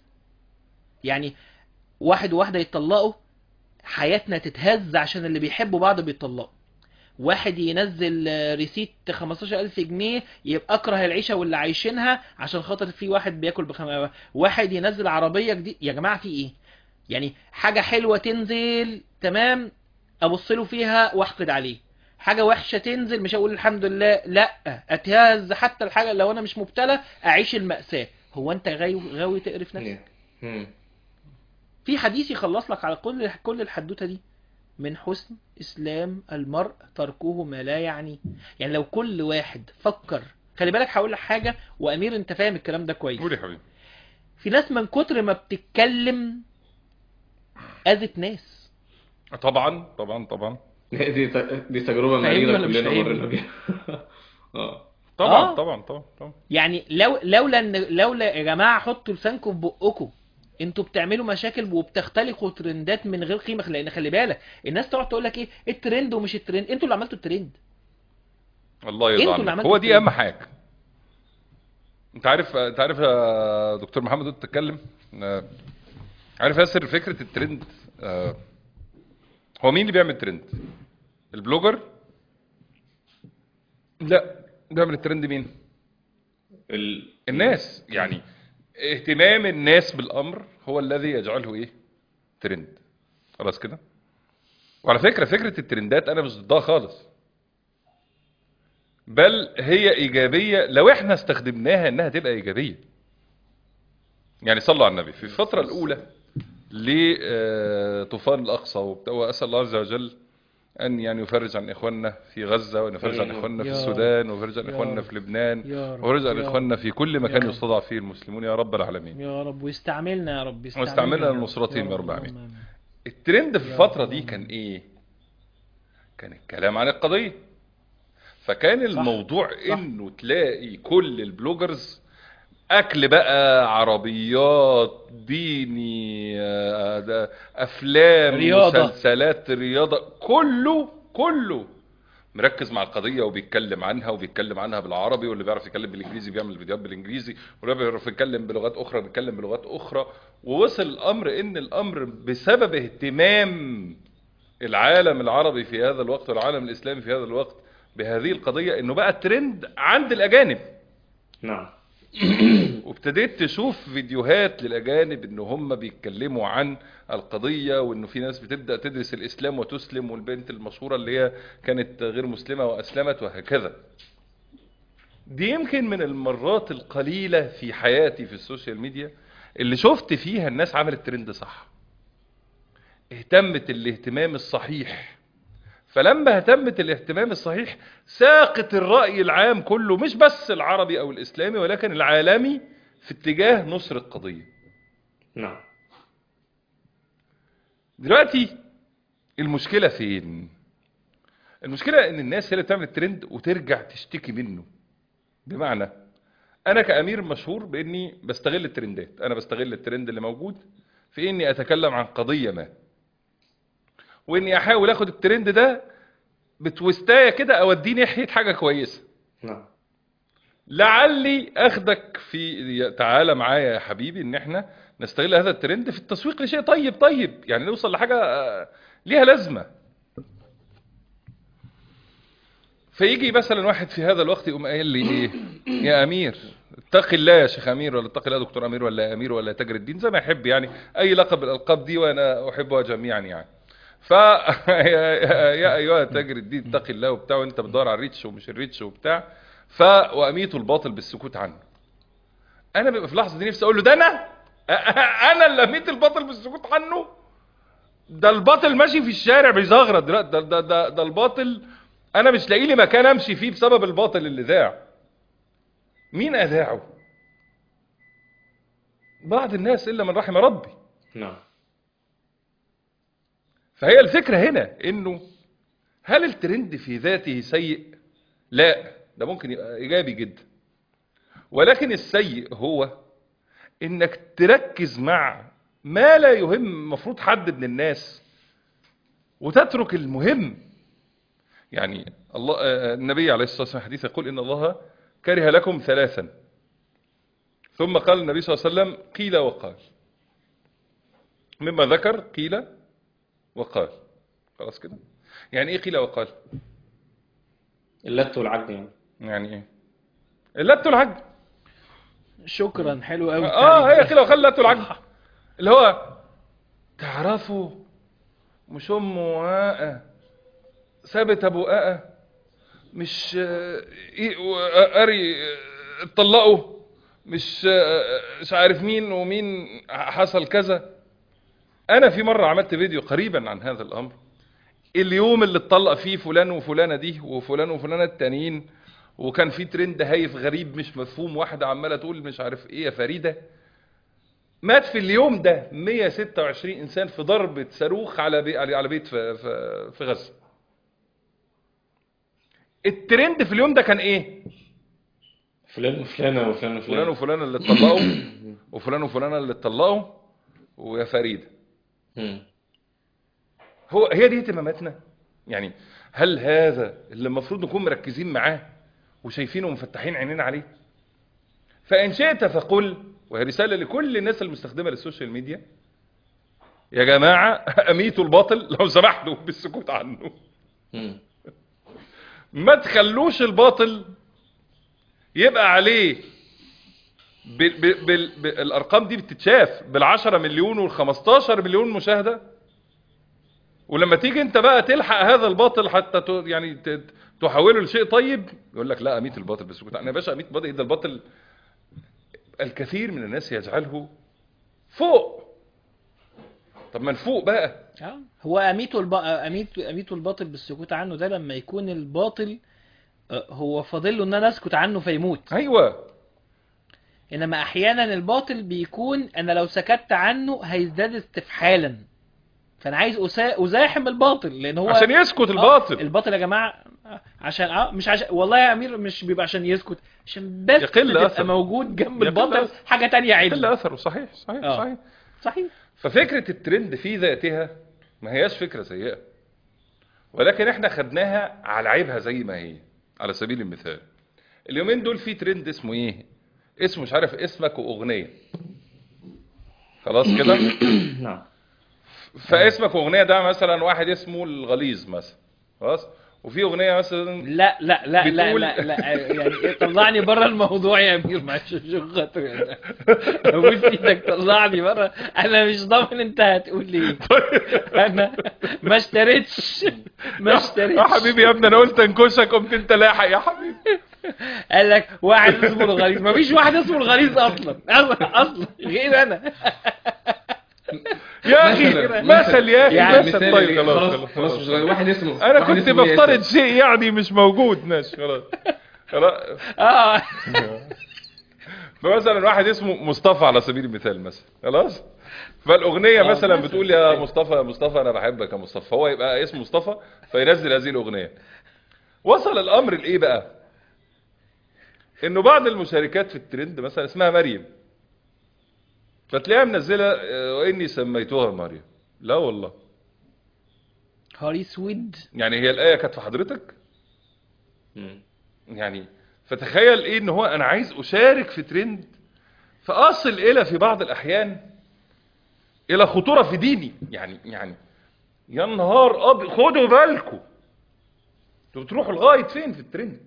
يعني واحد وواحده يتطلقوا حياتنا تتهز عشان اللي بيحبوا بعض بيتطلقوا واحد ينزل آه، ريسيت 15000 جنيه يبقى اكره العيشه واللي عايشينها عشان خاطر في واحد بياكل بخم... واحد ينزل عربيه جديد يا جماعه في ايه يعني حاجه حلوه تنزل تمام ابص له فيها واحقد عليه حاجه وحشه تنزل مش هقول الحمد لله لا اتهز حتى الحاجه لو انا مش مبتلى اعيش الماساه هو انت غاوي غاوي تقرف نفسك مم. في حديث يخلص لك على كل كل الحدوته دي من حسن اسلام المرء تركه ما لا يعني يعني لو كل واحد فكر خلي بالك هقول لك حاجه وامير انت فاهم الكلام ده كويس قول يا حبيبي في ناس من كتر ما بتتكلم اذت ناس طبعا طبعا طبعا دي ت- دي تجربة فاهمني مريرة ولا مش كلنا فاهمني؟ مرينا بيها اه طبعا آه. طبعا طبعا طبعا يعني لو لولا ان لولا يا جماعه حطوا لسانكم في بقكم انتوا بتعملوا مشاكل وبتختلقوا ترندات من غير قيمه لان خلي بالك الناس تقعد تقول لك ايه الترند ومش الترند انتوا اللي عملتوا الترند الله انتوا يرضى اللي عنك عملتوا هو دي الترند. اهم حاجه انت عارف انت عارف يا دكتور محمد وانت بتتكلم آه، عارف ياسر فكره الترند آه، هو مين اللي بيعمل ترند البلوجر لا بيعمل الترند مين ال... الناس يعني اهتمام الناس بالامر هو الذي يجعله ايه ترند خلاص كده وعلى فكره فكره الترندات انا مش ضدها خالص بل هي ايجابيه لو احنا استخدمناها انها تبقى ايجابيه يعني صلوا على النبي في الفتره الاولى لطوفان الاقصى وبتاع واسال الله عز وجل ان يعني يفرج عن اخواننا في غزه وان يفرج عن يا اخواننا في رب. السودان ويفرج عن يا اخواننا رب. في لبنان يا رب ويفرج عن يا اخواننا في كل مكان رب. يستضعف فيه المسلمون يا رب العالمين يا رب ويستعملنا يا رب واستعملنا يا رب. لنصرتهم يا رب اللهم العالمين. آمين. الترند في يا الفترة رب. دي كان ايه كان الكلام عن القضية فكان الموضوع صح. انه تلاقي كل البلوجرز اكل بقى عربيات ديني آه، ده افلام رياضة. مسلسلات رياضة كله كله مركز مع القضية وبيتكلم عنها وبيتكلم عنها بالعربي واللي بيعرف يتكلم بالانجليزي بيعمل فيديوهات بالانجليزي واللي بيعرف يتكلم بلغات اخرى بيتكلم بلغات اخرى ووصل الامر ان الامر بسبب اهتمام العالم العربي في هذا الوقت والعالم الاسلامي في هذا الوقت بهذه القضية انه بقى ترند عند الاجانب نعم وابتديت تشوف فيديوهات للاجانب ان هم بيتكلموا عن القضيه وانه في ناس بتبدا تدرس الاسلام وتسلم والبنت المشهوره اللي هي كانت غير مسلمه واسلمت وهكذا. دي يمكن من المرات القليله في حياتي في السوشيال ميديا اللي شفت فيها الناس عملت ترند صح. اهتمت الاهتمام الصحيح فلما اهتمت الاهتمام الصحيح ساقت الرأي العام كله مش بس العربي او الاسلامي ولكن العالمي في اتجاه نصر القضية نعم دلوقتي المشكلة فين المشكلة ان الناس هي اللي بتعمل الترند وترجع تشتكي منه بمعنى انا كامير مشهور باني بستغل الترندات انا بستغل الترند اللي موجود في اني اتكلم عن قضية ما واني احاول اخد الترند ده بتوستاية كده اوديه ناحية حاجة كويسة نعم لعلي اخدك في تعالى معايا يا حبيبي ان احنا نستغل هذا الترند في التسويق لشيء طيب طيب يعني نوصل لحاجة آه، ليها لازمة فيجي مثلا واحد في هذا الوقت يقوم قايل لي ايه يا امير اتق الله يا شيخ امير ولا اتق الله يا دكتور امير ولا يا امير ولا يا تاجر الدين زي ما يحب يعني اي لقب من الالقاب دي وانا احبها جميعا يعني ف يا يا ايها تاجر الدين اتق الله وبتاع وانت بتدور على الريتش ومش الريتش وبتاع ف واميت الباطل بالسكوت عنه انا بيبقى في اللحظه دي نفسي اقول له ده انا انا اللي اميت الباطل بالسكوت عنه ده الباطل ماشي في الشارع بيزغرط دلوقتي ده, ده, ده, ده الباطل انا مش لاقي لي مكان امشي فيه بسبب الباطل اللي ذاع مين اذاعه بعض الناس الا من رحم ربي نعم فهي الفكرة هنا انه هل الترند في ذاته سيء لا ده ممكن يبقى ايجابي جدا ولكن السيء هو انك تركز مع ما لا يهم المفروض حد من الناس وتترك المهم يعني الله آه، النبي عليه الصلاة والسلام حديث يقول ان الله كره لكم ثلاثا ثم قال النبي صلى الله عليه وسلم قيل وقال مما ذكر قيل وقال خلاص كده يعني ايه قيل وقال اللت والعجن يعني يعني ايه اللت والعجن شكرا حلو قوي اه هي قيل وقال اللت والعجن اللي هو تعرفوا مش ام وآه ثابت ابو آه مش آه، ايه و- قري آه، اتطلقوا مش آه، مش عارف مين ومين حصل كذا انا في مرة عملت فيديو قريبا عن هذا الامر اليوم اللي اتطلق فيه فلان وفلانة دي وفلان وفلانة التانيين وكان في ترند هايف غريب مش مفهوم واحدة عمالة تقول مش عارف ايه يا فريدة مات في اليوم ده 126 انسان في ضربة صاروخ على بي على بيت في, في, في غزة الترند في اليوم ده كان ايه فلان وفلانة وفلان فلان وفلان وفلانة اللي اتطلقوا وفلان وفلانة اللي اتطلقوا ويا فريدة مم. هو هي دي اهتماماتنا يعني هل هذا اللي المفروض نكون مركزين معاه وشايفينه ومفتحين عينينا عليه فإن شئت فقل وهي رسالة لكل الناس المستخدمة للسوشيال ميديا يا جماعة أميتوا الباطل لو سمحتوا بالسكوت عنه مم. ما تخلوش الباطل يبقى عليه بال بال بال بال الارقام دي بتتشاف بالعشرة مليون والخمستاشر مليون مشاهدة ولما تيجي انت بقى تلحق هذا الباطل حتى ت- يعني ت- تحوله لشيء طيب يقول لك لا اميت الباطل بس انا يا باشا اميت الباطل إيه ده الباطل الكثير من الناس يجعله فوق طب ما نفوق بقى اه هو اميت الب... اميت اميت الباطل بالسكوت عنه ده لما يكون الباطل آه، هو فاضل له ان انا اسكت عنه فيموت ايوه انما احيانا الباطل بيكون انا لو سكت عنه هيزداد استفحالا فانا عايز أسا... ازاحم الباطل لان هو عشان يسكت آه، الباطل الباطل يا جماعه آه، عشان اه مش عشان والله يا امير مش بيبقى عشان يسكت عشان بس يقل تبقى أثر. موجود جنب يقل الباطل أثر. حاجه تانية قل عدل اثره صحيح صحيح آه. صحيح صحيح ففكرة الترند في ذاتها ما هياش فكرة سيئة ولكن احنا خدناها على عيبها زي ما هي على سبيل المثال اليومين دول في ترند اسمه ايه اسمه مش عارف اسمك واغنية خلاص كده نعم فاسمك واغنية ده مثلا واحد اسمه الغليظ مثلا خلاص وفي اغنية مثلا لا لا لا لا بتقول- لا, لا يعني إيه، طلعني بره الموضوع يا امير معلش عشان خاطر انا ابوس ايدك طلعني بره انا مش ضامن انت هتقول لي ايه انا ما اشتريتش ما اشتريتش يا حبيبي يا ابني انا قلت انكشك قمت انت لاحق يا حبيبي قال لك واحد اسمه الغليظ ما فيش واحد اسمه الغليظ اصلا اصلا اصلا غير انا يا اخي مثلاً- مثل يا اخي يعني مثل مثال طيب إيه؟ خلاص خلاص خلاص مش غالي. واحد اسمه انا واحد كنت اسمه بفترض ياسر. شيء يعني مش موجود ماشي خلاص خلاص اه فمثلا واحد اسمه مصطفى على سبيل المثال مثلا خلاص فالاغنيه آه، مثلا مثلا. بتقول يا مصطفى يا مصطفى انا بحبك يا مصطفى هو يبقى اسمه مصطفى فينزل هذه الاغنيه وصل الامر لايه بقى انه بعض المشاركات في الترند مثلا اسمها مريم فتلاقيها منزله آه، واني سميتها مريم لا والله هاري سويد يعني هي الايه كانت في حضرتك مم. يعني فتخيل ايه ان هو انا عايز اشارك في ترند فاصل الى في بعض الاحيان الى خطوره في ديني يعني يعني يا نهار ابيض خدوا بالكم انتوا بتروحوا لغايه فين في الترند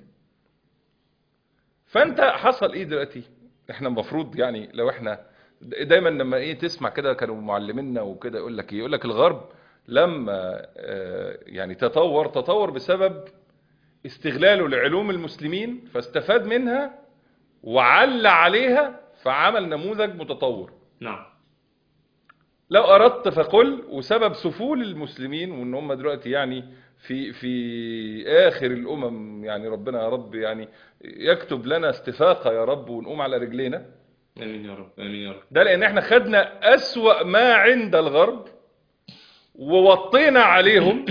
فانت حصل ايه دلوقتي احنا المفروض يعني لو احنا دايما لما ايه تسمع كده كانوا معلمينا وكده يقول لك ايه يقول لك الغرب لما آه، يعني تطور تطور بسبب استغلاله لعلوم المسلمين فاستفاد منها وعلى عليها فعمل نموذج متطور نعم لو اردت فقل وسبب سفول المسلمين وان هم دلوقتي يعني في في اخر الامم يعني ربنا يا رب يعني يكتب لنا استفاقه يا رب ونقوم على رجلينا امين يا رب امين يا رب ده لان احنا خدنا اسوأ ما عند الغرب ووطينا عليهم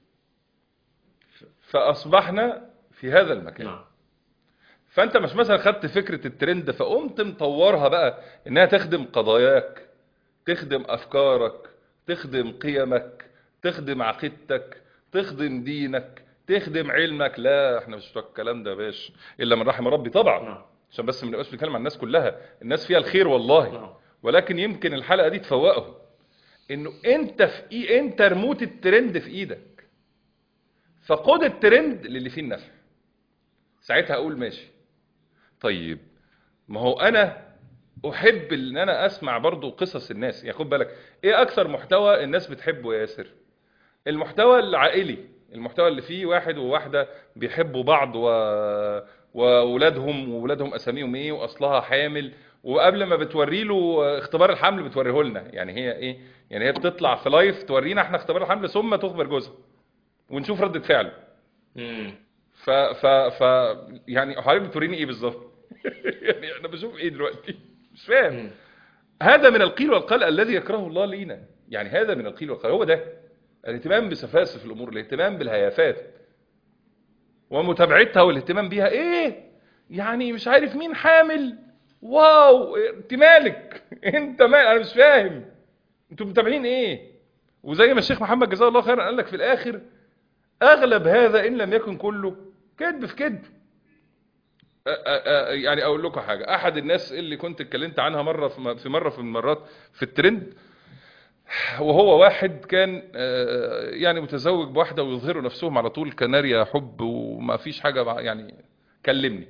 فاصبحنا في هذا المكان نعم فانت مش مثلا خدت فكرة الترند فقمت مطورها بقى انها تخدم قضاياك تخدم افكارك تخدم قيمك تخدم عقيدتك تخدم دينك تخدم علمك لا احنا مش بتوع الكلام ده يا باشا الا من رحم ربي طبعا نعم عشان بس ما نبقاش بنتكلم عن الناس كلها الناس فيها الخير والله نعم ولكن يمكن الحلقة دي تفوقهم انه انت في ايه انت رموت الترند في ايدك فقود الترند للي فيه النفع ساعتها اقول ماشي طيب ما هو انا احب ان انا اسمع برضو قصص الناس يعني خد بالك ايه اكثر محتوى الناس بتحبه يا ياسر المحتوى العائلي المحتوى اللي فيه واحد وواحدة بيحبوا بعض و... واولادهم واولادهم اساميهم ايه واصلها حامل وقبل ما بتوري له اختبار الحمل بتوريه لنا يعني هي ايه يعني هي بتطلع في لايف تورينا احنا اختبار الحمل ثم تخبر جوزها ونشوف ردة فعله مم. ف ف ف يعني حضرتك بتوريني ايه بالظبط يعني انا بشوف ايه دلوقتي مش فاهم مم. هذا من القيل والقال الذي يكرهه الله لينا يعني هذا من القيل والقال هو ده الاهتمام بسفاسف الامور الاهتمام بالهيافات ومتابعتها والاهتمام بيها ايه يعني مش عارف مين حامل واو انت مالك انت مال انا مش فاهم انتوا متابعين ايه وزي ما الشيخ محمد جزاه الله خيرا قال لك في الاخر اغلب هذا ان لم يكن كله كذب في كذب أ- أ- أ- يعني اقول لكم حاجه احد الناس اللي كنت اتكلمت عنها مره في م- في مره في المرات في الترند وهو واحد كان آه، يعني متزوج بواحده ويظهروا نفسهم على طول كناريا حب وما فيش حاجه مع- يعني كلمني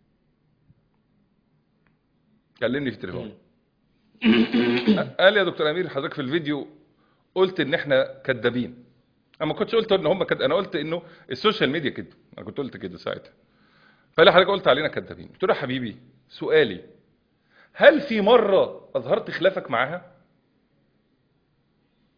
كلمني في التليفون قال لي يا دكتور امير حضرتك في الفيديو قلت ان احنا كذابين انا ما كنتش قلت ان هم كد... انا قلت انه السوشيال ميديا كده انا كنت قلت كده ساعتها فقال لي حضرتك قلت علينا كذابين قلت له يا حبيبي سؤالي هل في مره اظهرت خلافك معاها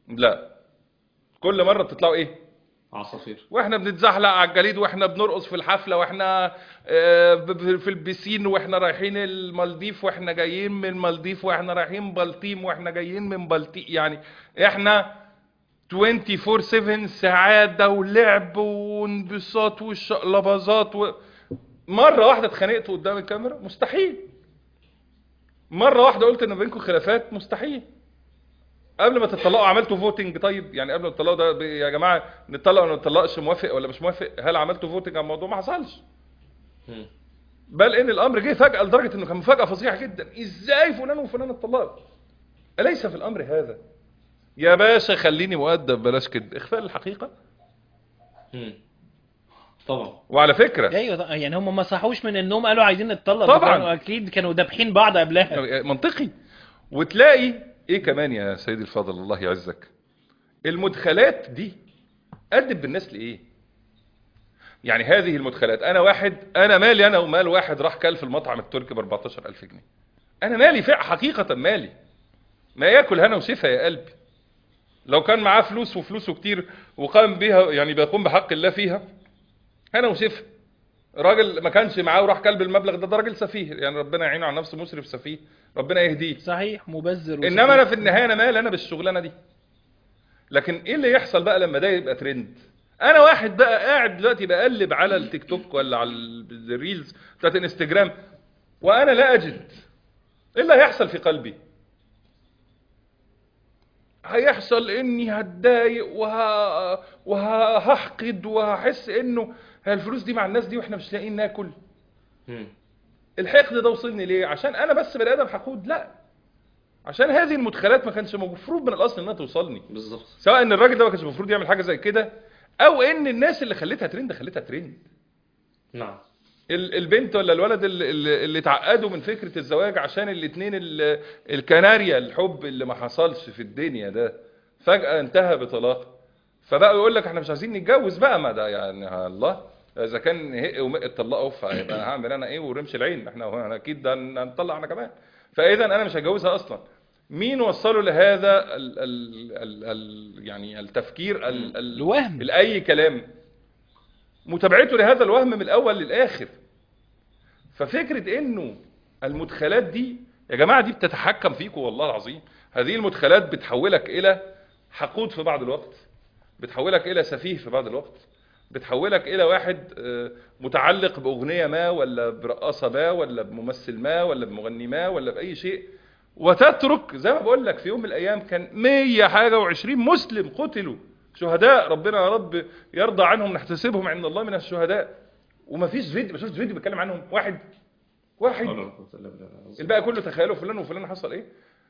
لا كل مره بتطلعوا ايه عصافير واحنا بنتزحلق على الجليد واحنا بنرقص في الحفله واحنا آه، ب- ب- في البسين واحنا رايحين المالديف واحنا جايين من المالديف واحنا رايحين بلطيم واحنا جايين من بلطيم يعني احنا 24 7 سعاده ولعب وانبساط والشقلباظات و... مره واحده اتخانقت قدام الكاميرا مستحيل مره واحده قلت ان بينكم خلافات مستحيل قبل ما تطلقوا عملتوا فوتنج طيب يعني قبل ما تطلقوا ده ب- يا جماعه نطلق ولا ما نطلقش موافق ولا مش موافق هل عملتوا فوتنج على الموضوع ما حصلش مم. بل ان الامر جه فجاه لدرجه انه كان مفاجاه فظيعه جدا ازاي فلان وفلان اتطلقوا اليس في الامر هذا يا باشا خليني مؤدب بلاش كده اخفاء الحقيقه مم. طبعا وعلى فكره ايوه طبعاً. يعني هم ما صحوش من النوم قالوا عايزين نتطلق طبعاً. كانوا اكيد كانوا دابحين بعض قبلها منطقي وتلاقي ايه كمان يا سيدي الفاضل الله يعزك المدخلات دي ادب بالناس لايه يعني هذه المدخلات انا واحد انا مالي انا ومال واحد راح كل في المطعم التركي ب 14000 جنيه انا مالي فع حقيقه مالي ما ياكل هنا وشفا يا قلبي لو كان معاه فلوس وفلوسه كتير وقام بيها يعني بيقوم بحق الله فيها هنا وشفا راجل ما كانش معاه وراح كلب المبلغ ده ده راجل سفيه يعني ربنا يعينه على نفسه مسرف سفيه ربنا يهديه صحيح مبذر انما انا في النهايه انا مال انا بالشغلانه دي لكن ايه اللي يحصل بقى لما ده يبقى ترند انا واحد بقى قاعد دلوقتي بقلب على التيك توك ولا على ال- الريلز بتاعت الانستجرام وانا لا اجد ايه اللي هيحصل في قلبي هيحصل اني هتضايق وه... وهحقد وهحس انه هي الفلوس دي مع الناس دي واحنا مش لاقيين ناكل مم. الحقد ده وصلني ليه عشان انا بس بني ادم حقود لا عشان هذه المدخلات ما كانش المفروض من الاصل انها توصلني بالظبط سواء ان الراجل ده ما كانش المفروض يعمل حاجه زي كده او ان الناس اللي خلتها ترند خلتها ترند نعم ال- البنت ولا الولد اللي, اللي اللي اتعقدوا من فكره الزواج عشان الاثنين الكناريا الحب اللي ما حصلش في الدنيا ده فجاه انتهى بطلاق فبقى يقول لك احنا مش عايزين نتجوز بقى ما ده يعني ها الله اذا كان هق ومق اتطلقوا فيبقى انا هعمل انا ايه ورمش العين احنا هو انا اكيد ده هنطلق انا كمان فاذا انا مش هتجوزها اصلا مين وصله لهذا ال ال ال ال يعني التفكير ال ال الوهم. الاي كلام متابعته لهذا الوهم من الاول للاخر ففكره انه المدخلات دي يا جماعه دي بتتحكم فيكم والله العظيم هذه المدخلات بتحولك الى حقود في بعض الوقت بتحولك الى سفيه في بعض الوقت بتحولك الى واحد آه، متعلق باغنيه ما ولا برقاصه ما ولا بممثل ما ولا بمغني ما ولا باي شيء وتترك زي ما بقول لك في يوم من الايام كان 100 حاجه و20 مسلم قتلوا شهداء ربنا يا رب يرضى عنهم نحتسبهم عند الله من الشهداء ومفيش فيديو ما شفتش فيديو بيتكلم عنهم واحد واحد ولا قوة إلا بالله. الباقي كله تخيلوا فلان وفلان حصل ايه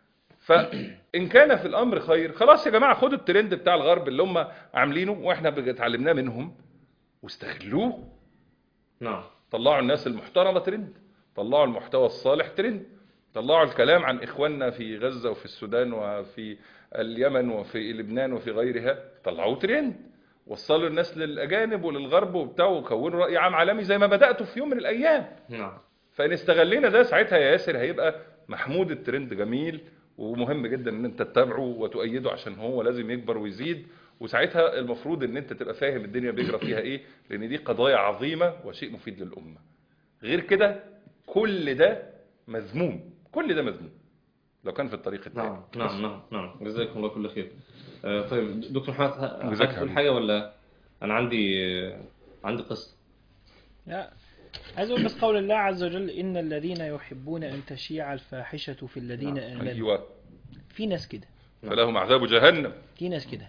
فان كان في الامر خير خلاص يا جماعه خدوا الترند بتاع الغرب اللي هم عاملينه واحنا بقى اتعلمناه منهم واستغلوه نعم طلعوا الناس المحترمه ترند طلعوا المحتوى الصالح ترند طلعوا الكلام عن اخواننا في غزه وفي السودان وفي اليمن وفي لبنان وفي غيرها طلعوه ترند وصلوا الناس للاجانب وللغرب وبتاع وكونوا راي عام عالمي زي ما بداتوا في يوم من الايام نعم فان استغلينا ده ساعتها يا ياسر هيبقى محمود الترند جميل ومهم جدا ان انت تتابعه وتؤيده عشان هو لازم يكبر ويزيد وساعتها المفروض ان انت تبقى فاهم الدنيا بيجرى فيها ايه لان دي قضايا عظيمه وشيء مفيد للامه غير كده كل ده مذموم كل ده مذموم لو كان في الطريق التاني نعم نعم نعم نعم جزاكم الله كل خير آه، طيب دكتور محمد ه- جزاك عايز تقول حبيبي. حاجة ولا أنا عندي آه، عندي قصة لا عايز اقول بس قول الله عز وجل ان الذين يحبون ان تشيع الفاحشه في الذين امنوا ايوه في ناس كده فلهم عذاب جهنم في ناس كده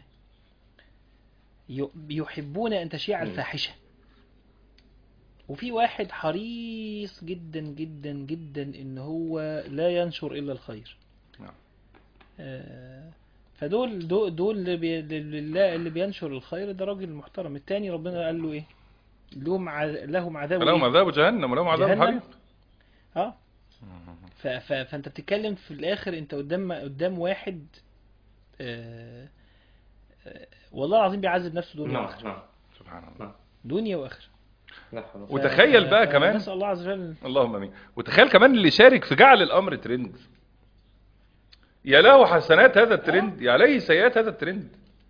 ي- يحبون ان تشيع مم. الفاحشه وفي واحد حريص جدا جدا جدا ان هو لا ينشر الا الخير نعم. آه، فدول دول, دول اللي, بي اللي, اللي بينشر الخير ده راجل محترم التاني ربنا قال له ايه لهم ع- لهم عذاب فلهم إيه؟ عذاب جهنم ولهم عذاب جهنم؟ حريق اه ف ف فانت بتتكلم في الاخر انت قدام قدام واحد آه آه والله العظيم بيعذب نفسه دنيا نعم واخره نعم سبحان الله نعم دنيا واخره لا حول ف- وتخيل ف- بقى ف- كمان نسال الله عز وجل اللهم امين وتخيل كمان اللي شارك في جعل الامر ترند يا له حسنات هذا الترند يا عليه سيئات هذا الترند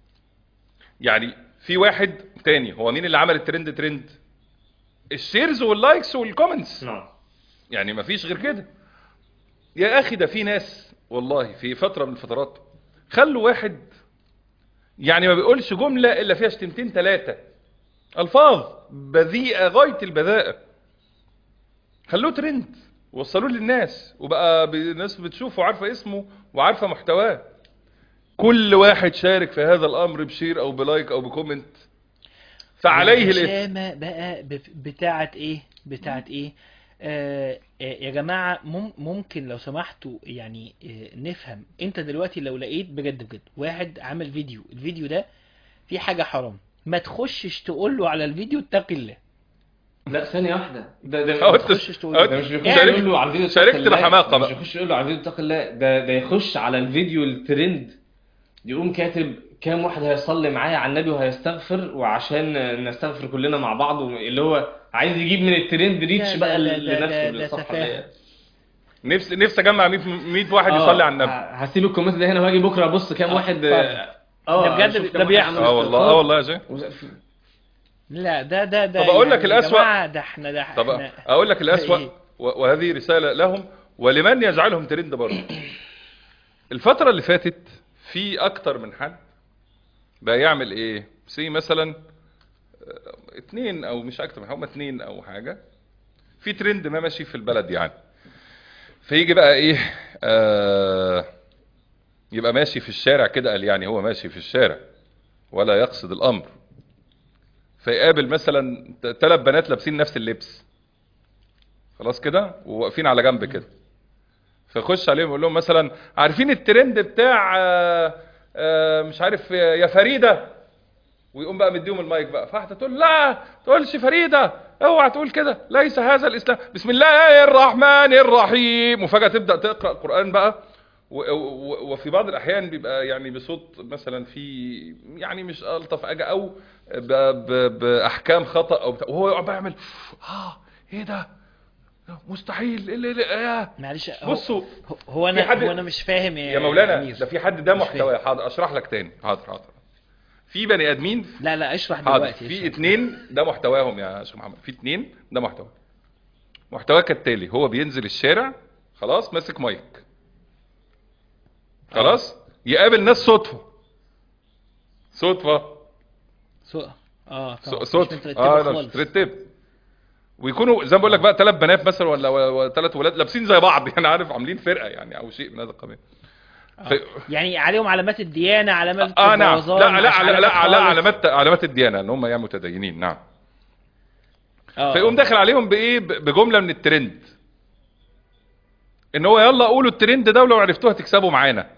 يعني في واحد تاني هو مين اللي عمل الترند ترند الشيرز واللايكس والكومنتس نعم يعني مفيش غير كده يا اخي ده في ناس والله في فترة من الفترات خلوا واحد يعني ما بيقولش جملة الا فيها شتمتين ثلاثة الفاظ بذيئة غاية البذاءة خلوه ترند وصلوه للناس وبقى ب- الناس بتشوفه وعارفة اسمه وعارفة محتواه كل واحد شارك في هذا الامر بشير او بلايك او بكومنت فعليه الاثم الشامة بقى بف- بتاعت ايه بتاعت ايه آه آه، يا جماعة مم ممكن لو سمحتوا يعني آه نفهم انت دلوقتي لو لقيت بجد بجد واحد عامل فيديو الفيديو ده فيه حاجة حرام ما تخشش تقول له على الفيديو اتقي الله لا ثانية واحدة ده ده أو ما أنت- تخشش تقول أو ده مش بيخش يعني- يقول له على الفيديو اتق شاركت الله. بحماقة مش بقى. يخش يقول له على الفيديو اتق الله ده ده يخش على الفيديو الترند يقوم كاتب كام واحد هيصلي معايا على النبي وهيستغفر وعشان نستغفر كلنا مع بعض اللي هو عايز يجيب من الترند ريتش ده- بقى ده- ده- لنفسه ده- ده للصفحة اللي هي- سفاهة. نفسي نفسي اجمع 100 100 واحد آه، يصلي على النبي ه- هسيب الكومنت ده هنا واجي بكره ابص كام آه، واحد طبعا. ده بجد أشوف ده كام واحد بيحصل. عمل اه والله استغفار. اه والله يا شيخ وز- لا ده ده ده طب أقول لك يعني يا الأسوأ. جماعة ده احنا ده طب احنا اقول لك الاسوأ إيه؟ و- وهذه رسالة لهم ولمن يجعلهم ترند برضه الفترة اللي فاتت في اكتر من حد بقى يعمل ايه سي مثلا آه، اتنين او مش اكتر من هم اتنين او حاجة في ترند ما ماشي في البلد يعني فيجي بقى ايه آه يبقى ماشي في الشارع كده قال يعني هو ماشي في الشارع ولا يقصد الامر فيقابل مثلا ثلاث بنات لابسين نفس اللبس خلاص كده وواقفين على جنب كده فيخش عليهم يقول لهم مثلا عارفين الترند بتاع آه، آه، مش عارف آه، يا فريده ويقوم بقى مديهم المايك بقى فواحده تقول لا تقولش فريده اوعى تقول كده ليس هذا الاسلام بسم الله الرحمن الرحيم وفجاه تبدا تقرا القران بقى و- و- وفي بعض الاحيان بيبقى يعني بصوت مثلا في يعني مش الطف حاجه او ب- ب- باحكام خطا او بتاع وهو يقعد بقى يعمل اه ايه ده مستحيل إيه اللي- إيه إيه؟ معلش هو- بصوا هو- هو في انا حد- هو انا مش فاهم يا يا مولانا أمير. ده في حد ده مش محتوى حاضر اشرح لك تاني حاضر حاضر في بني ادمين لا لا اشرح حاضر دلوقتي في اشرح. اتنين ده محتواهم يا شيخ محمد في اتنين ده محتوى محتواه كالتالي هو بينزل الشارع خلاص ماسك مايك خلاص يقابل ناس صدفه صدفه سو... اه ص- طبعا. مش صدفه مترتبة اه لا خالص. مش ترتب ويكونوا زي ما بقول لك بقى ثلاث بنات مثلا ولا ثلاث ولاد لابسين زي بعض يعني عارف عاملين فرقه يعني او شيء من هذا القبيل ف- يعني عليهم علامات الديانة علامات اه نعم البوظان، لا لا مش لا لا, لا خالص. علامات علامات الديانه ان هم يعني متدينين نعم آه. فيقوم داخل عليهم بايه ب- بجمله من الترند ان هو يلا قولوا الترند ده ولو عرفتوها تكسبوا معانا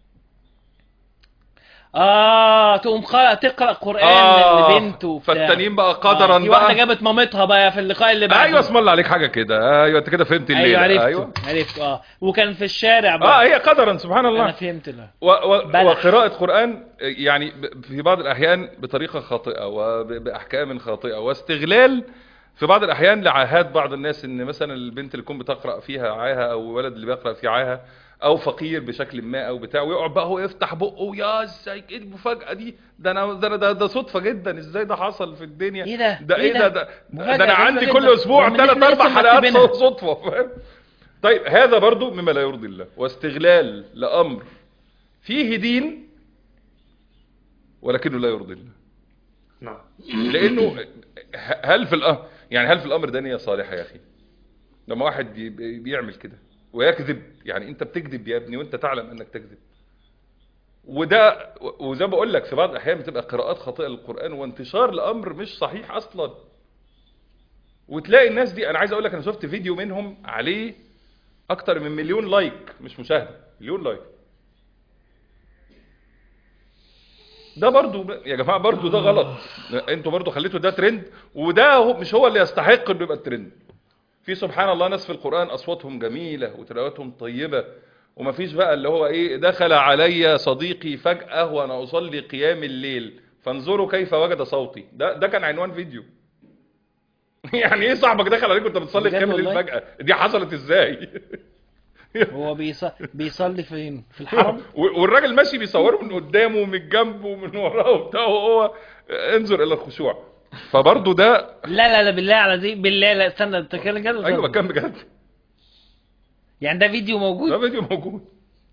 اه تقوم خ... تقرا قران آه، لبنته وبتاع. فالتانيين بقى قدراً آه. في واحده بقى. جابت مامتها بقى في اللقاء اللي بعده ايوه اسم الله عليك حاجه كده ايوه انت كده فهمت الليله ايوه عرفت ايوه عرفت اه وكان في الشارع اه بقى هي قدرا سبحان انا الله فهمت له و و بلح. وقراءة قرآن يعني ب- في بعض الأحيان بطريقة خاطئة وبأحكام خاطئة واستغلال في بعض الأحيان لعاهات بعض الناس إن مثلا البنت اللي تكون بتقرأ فيها عاهة أو ولد اللي بيقرأ فيه عاهة أو فقير بشكل ما أو بتاع ويقعد بقى هو يفتح بقه يا ازاي ايه المفاجأة دي ده أنا ده, أنا- ده, ده صدفة جدا ازاي ده حصل في الدنيا إيه ده؟ ده إيه ايه ده ده؟ ده, مفاجأة ده أنا غريبة عندي جدا. كل أسبوع رغم إن ثلاث إحنا أربع لسه حلقات مرتبينها. صدفة فاهم طيب هذا برضو مما لا يرضي الله واستغلال لأمر فيه دين ولكنه لا يرضي الله نعم لانه ه- هل في الامر يعني هل في الامر ده نيه صالحه يا اخي لما واحد بي- بي- بيعمل كده ويكذب يعني انت بتكذب يا ابني وانت تعلم انك تكذب وده و- وزي ما بقول لك في بعض الاحيان بتبقى قراءات خاطئه للقران وانتشار الامر مش صحيح اصلا وتلاقي الناس دي انا عايز اقول لك انا شفت فيديو منهم عليه اكتر من مليون لايك مش مشاهده مليون لايك ده برضو يا جماعه برضو ده غلط انتوا برضو خليتوا ده ترند وده هو مش هو اللي يستحق انه يبقى الترند في سبحان الله ناس في القران اصواتهم جميله وتلاوتهم طيبه وما فيش بقى اللي هو ايه دخل علي صديقي فجاه وانا اصلي قيام الليل فانظروا كيف وجد صوتي ده ده كان عنوان فيديو يعني ايه صاحبك دخل عليك وانت بتصلي بجد قيام الليل والله؟ فجاه دي حصلت ازاي هو بيص... بيصلي فين في الحرم و- والراجل ماشي بيصوره من قدامه ومن جنبه ومن وراه وبتاع وهو انظر الى الخشوع فبرضه ده لا لا لا بالله على زي بالله لا استنى انت كده كده ايوه كان بجد يعني ده فيديو ده موجود فيديو موجود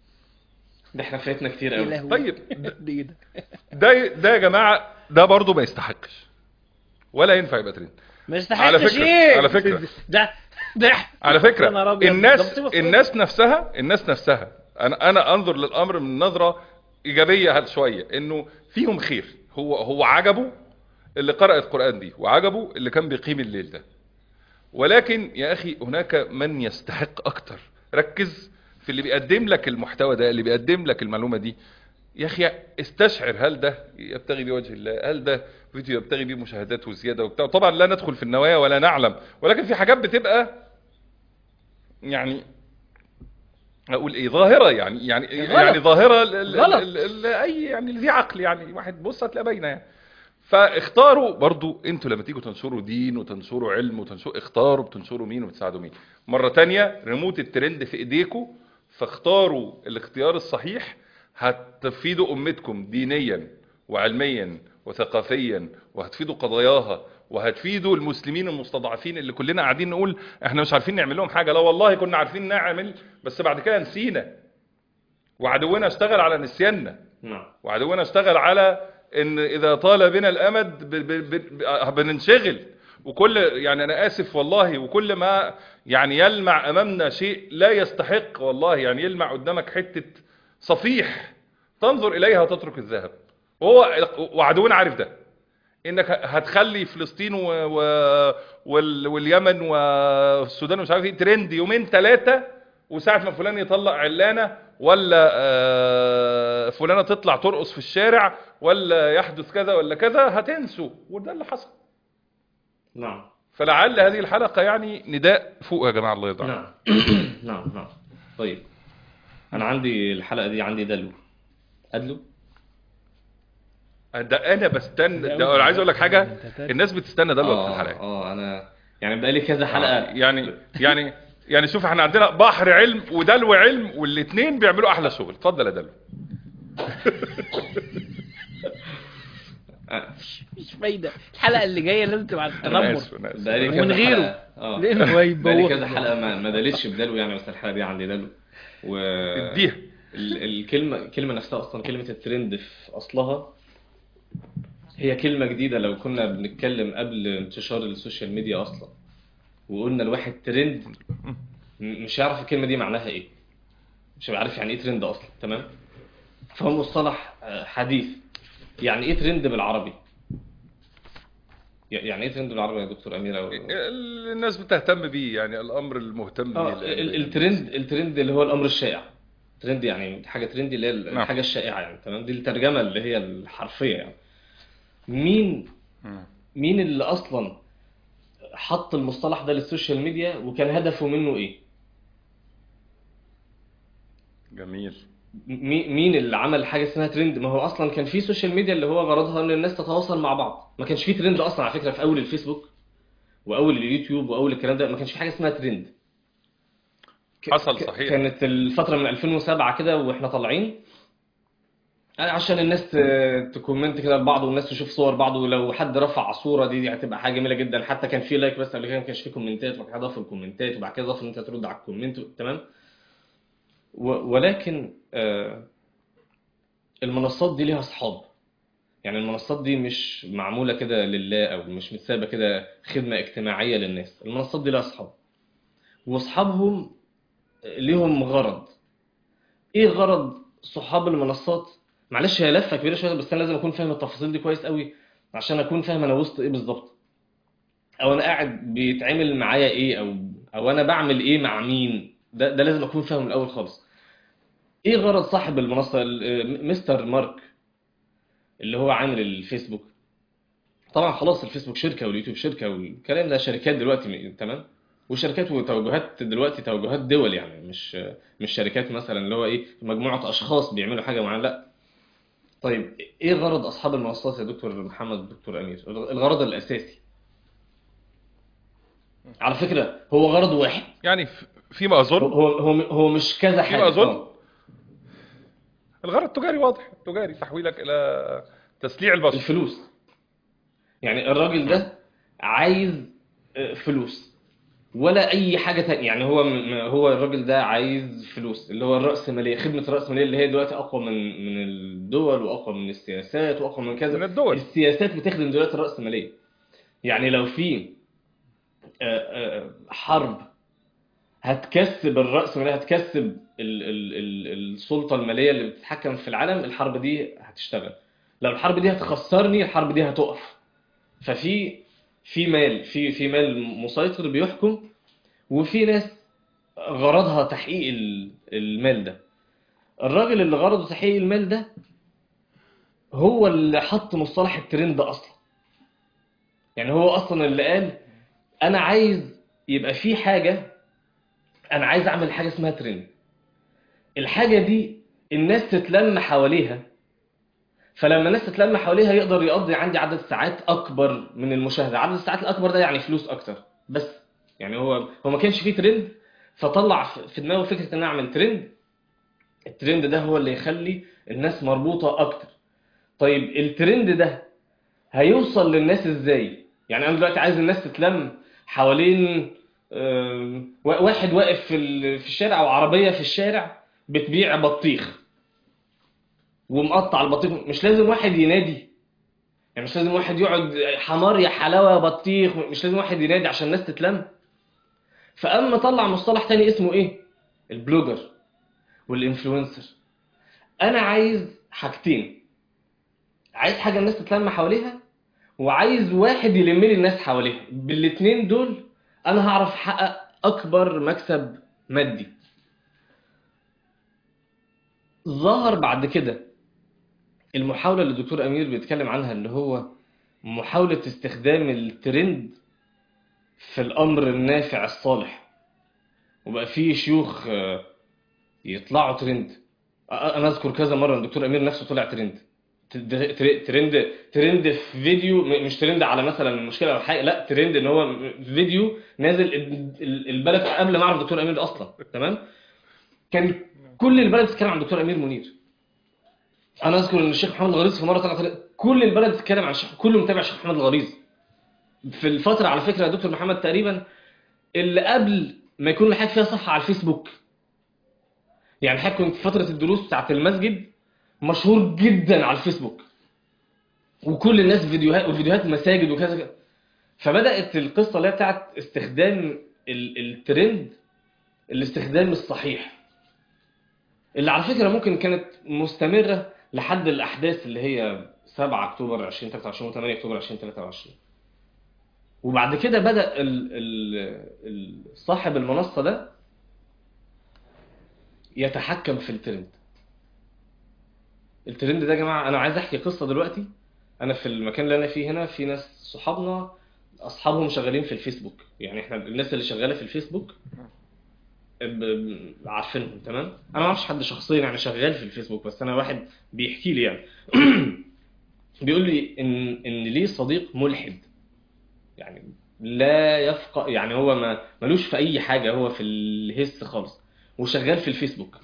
ده احنا فايتنا كتير يا قوي لهوي. طيب ده ايه ده ده ده يا جماعه ده برضه ما يستحقش ولا ينفع يبقى ترند ما على يستحقش فكرة- ايه على فكرة. ده ده على يا فكره نهار أبيض. ده الناس مصيبة صغيرة. الناس نفسها الناس نفسها انا انا انظر للامر من نظره ايجابيه هل شويه انه فيهم خير هو هو عجبه اللي قرأ القرآن دي وعجبه اللي كان بيقيم الليل ده ولكن يا اخي هناك من يستحق اكتر ركز في اللي بيقدم لك المحتوى ده اللي بيقدم لك المعلومه دي يا اخي استشعر هل ده يبتغي بوجه الله هل ده فيديو يبتغي بيه مشاهدات وزياده وبتاع طبعا لا ندخل في النوايا ولا نعلم ولكن في حاجات بتبقى يعني اقول ايه ظاهره يعني يعني غلط. يعني ظاهره ل- ل- غلط. ل- ل- اي يعني ذي عقل يعني واحد بص هتلاقي باينه يعني فاختاروا برضو انتوا لما تيجوا تنشروا دين وتنشروا علم وتنشروا اختاروا بتنشروا مين وبتساعدوا مين مره تانية ريموت الترند في ايديكم فاختاروا الاختيار الصحيح هتفيدوا امتكم دينيا وعلميا وثقافيا وهتفيدوا قضاياها وهتفيدوا المسلمين المستضعفين اللي كلنا قاعدين نقول احنا مش عارفين نعمل لهم حاجه لا والله كنا عارفين نعمل بس بعد كده نسينا وعدونا اشتغل على نسياننا نعم وعدونا اشتغل على ان اذا طال بنا الامد ب- ب- ب- بننشغل وكل يعني انا اسف والله وكل ما يعني يلمع امامنا شيء لا يستحق والله يعني يلمع قدامك حته صفيح تنظر اليها وتترك الذهب وهو وعدونا عارف ده انك هتخلي فلسطين و... و... وال... واليمن والسودان ومش عارف ايه ترند يومين ثلاثه وساعه ما فلان يطلق علانه ولا آه، فلانه تطلع ترقص في الشارع ولا يحدث كذا ولا كذا هتنسوا وده اللي حصل نعم فلعل هذه الحلقه يعني نداء فوق يا جماعه الله يرضى عنكم. نعم نعم نعم طيب انا عندي الحلقه دي عندي دلو ادلو ده انا بستنى ده ده أول انا عايز اقول لك حاجه أنت تاني. الناس بتستنى ده الوقت في اه الحلقه اه انا يعني بقالي كذا حلقه يعني يعني يعني شوف احنا عندنا بحر علم ودلو علم والاثنين بيعملوا احلى شغل اتفضل يا دلو آه، مش فايده الحلقه اللي جايه لازم تبقى على انا التنمر اسف انا اسف بقالي ومن كذا غيره. حلقه اه لانه هو بقالي يبوظ كذا حلقه ما ما دلتش بدلو يعني بس الحلقه دي عندي دلو و اديها ال- الكلمه الكلمه نفسها اصلا كلمه الترند في اصلها هي كلمه جديده لو كنا بنتكلم قبل انتشار السوشيال ميديا اصلا وقلنا الواحد ترند م- مش هيعرف الكلمه دي معناها ايه مش هيبقى عارف يعني ايه ترند اصلا تمام فهو مصطلح آه، حديث يعني ايه ترند بالعربي ي- يعني ايه ترند بالعربي يا دكتور امير أو- الناس بتهتم بيه يعني الامر المهتم بيه اه ال- الترند الترند اللي هو الامر الشائع ترند يعني حاجه ترندي اللي هي نعم. الحاجه الشائعه يعني تمام دي الترجمه اللي هي الحرفيه يعني مين مم. مين اللي اصلا حط المصطلح ده للسوشيال ميديا وكان هدفه منه ايه جميل مي- مين اللي عمل حاجه اسمها ترند ما هو اصلا كان في سوشيال ميديا اللي هو غرضها ان الناس تتواصل مع بعض ما كانش في ترند اصلا على فكره في اول الفيسبوك واول اليوتيوب واول الكلام ده ما كانش في حاجه اسمها ترند ك- حصل ك- صحيح. كانت الفتره من 2007 كده واحنا طالعين عشان الناس ت- تكومنت كده لبعض والناس تشوف صور بعض ولو حد رفع صوره دي, دي هتبقى حاجه جميله جدا حتى كان في لايك بس قبل كده ما كانش في كومنتات وبعد كده ضافوا الكومنتات وبعد كده ضافوا ان انت ترد على الكومنت تمام و- ولكن آه، المنصات دي ليها اصحاب يعني المنصات دي مش معموله كده لله او مش متسابه كده خدمه اجتماعيه للناس المنصات دي ليها اصحاب واصحابهم ليهم غرض ايه غرض صحاب المنصات معلش هي لفه كبيره شويه بس انا لازم اكون فاهم التفاصيل دي كويس قوي عشان اكون فاهم انا وسط ايه بالظبط او انا قاعد بيتعمل معايا ايه او او انا بعمل ايه مع مين ده ده لازم اكون فاهم من الاول خالص ايه غرض صاحب المنصه ال- مستر مارك اللي هو عامل الفيسبوك طبعا خلاص الفيسبوك شركه واليوتيوب شركه والكلام ده شركات دلوقتي تمام وشركات وتوجهات دلوقتي توجهات دول يعني مش مش شركات مثلا اللي هو ايه مجموعه اشخاص بيعملوا حاجه معينه لا طيب ايه غرض اصحاب المنصات يا دكتور محمد دكتور امير الغرض الاساسي على فكره هو غرض واحد يعني في فيما اظن هو هو هو مش كذا حاجه فيما اظن آه. الغرض التجاري واضح التجاري تحويلك الى تسليع البشر الفلوس يعني الراجل ده عايز آه، فلوس ولا اي حاجه تانية يعني هو م- هو الراجل ده عايز فلوس اللي هو الرأسمالية خدمة الرأسمالية اللي هي دلوقتي اقوى من من الدول واقوى من السياسات واقوى من كذا من الدول السياسات بتخدم دلوقتي الرأسمالية يعني لو في آه، آه، حرب هتكسب الرأسمالية هتكسب ال ال ال السلطة المالية اللي بتتحكم في العالم الحرب دي هتشتغل لو الحرب دي هتخسرني الحرب دي هتقف ففي في مال في في مال مسيطر بيحكم وفي ناس غرضها تحقيق ال- المال ده الراجل اللي غرضه تحقيق المال ده هو اللي حط مصطلح الترند اصلا يعني هو اصلا اللي قال انا عايز يبقى في حاجه انا عايز اعمل حاجه اسمها ترند الحاجه دي الناس تتلم حواليها فلما الناس تتلم حواليها يقدر يقضي عندي عدد ساعات اكبر من المشاهده عدد الساعات الاكبر ده يعني فلوس اكتر بس يعني هو هو ما كانش فيه ترند فطلع في في دماغه فكره ان انا اعمل ترند الترند ده هو اللي يخلي الناس مربوطه اكتر طيب الترند ده هيوصل للناس ازاي يعني انا دلوقتي عايز الناس تتلم حوالين آم، وا- واحد واقف في ال- في الشارع او عربيه في الشارع بتبيع بطيخ ومقطع البطيخ مش لازم واحد ينادي يعني مش لازم واحد يقعد حمار يا حلاوه يا بطيخ مش لازم واحد ينادي عشان الناس تتلم فاما طلع مصطلح تاني اسمه ايه البلوجر والانفلونسر انا عايز حاجتين عايز حاجه الناس تتلم حواليها وعايز واحد يلم لي الناس حواليها بالاتنين دول انا هعرف احقق اكبر مكسب مادي ظهر بعد كده المحاولة اللي الدكتور أمير بيتكلم عنها اللي هو محاولة استخدام الترند في الأمر النافع الصالح وبقى في شيوخ آه، يطلعوا ترند أ- أنا أذكر كذا مرة الدكتور أمير نفسه طلع ترند ت- تر- ترند ترند في فيديو م- مش ترند على مثلا مشكلة أو حاجة لا ترند إن هو م- فيديو نازل ال- ال- البلد قبل ما أعرف دكتور أمير أصلا تمام كان كل البلد بتتكلم عن دكتور أمير منير انا اذكر ان الشيخ محمد الغليظ في مره طلع طلع- كل البلد بتتكلم عن الشيخ كله متابع الشيخ محمد الغليظ في الفتره على فكره يا دكتور محمد تقريبا اللي قبل ما يكون لحد فيها صفحه على الفيسبوك يعني حضرتك كنت في فتره الدروس بتاعت المسجد مشهور جدا على الفيسبوك وكل الناس فيديوهات وفيديوهات مساجد وكذا كذا. فبدات القصه اللي هي بتاعت استخدام ال- الترند الاستخدام الصحيح اللي على فكره ممكن كانت مستمره لحد الاحداث اللي هي 7 اكتوبر 2023 و8 اكتوبر 2023 وبعد كده بدا ال ال ال صاحب المنصه ده يتحكم في الترند الترند ده يا جماعه انا عايز احكي قصه دلوقتي انا في المكان اللي انا فيه هنا في ناس صحابنا اصحابهم شغالين في الفيسبوك يعني احنا الناس اللي شغاله في الفيسبوك ب- ب- عارفينهم تمام انا ما اعرفش حد شخصيا يعني شغال في الفيسبوك بس انا واحد بيحكي لي يعني بيقول لي ان ان ليه صديق ملحد يعني لا يفقه يعني هو ما ملوش في اي حاجه هو في الهس خالص وشغال في الفيسبوك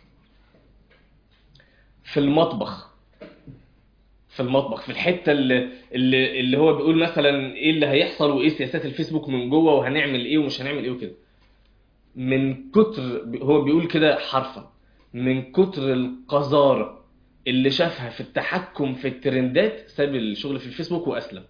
في المطبخ في المطبخ في الحته اللي اللي, اللي هو بيقول مثلا ايه اللي هيحصل وايه سياسات الفيسبوك من جوه وهنعمل ايه ومش هنعمل ايه وكده من كتر هو بيقول كده حرفا من كتر القذارة اللي شافها في التحكم في الترندات ساب الشغل في الفيسبوك وأسلم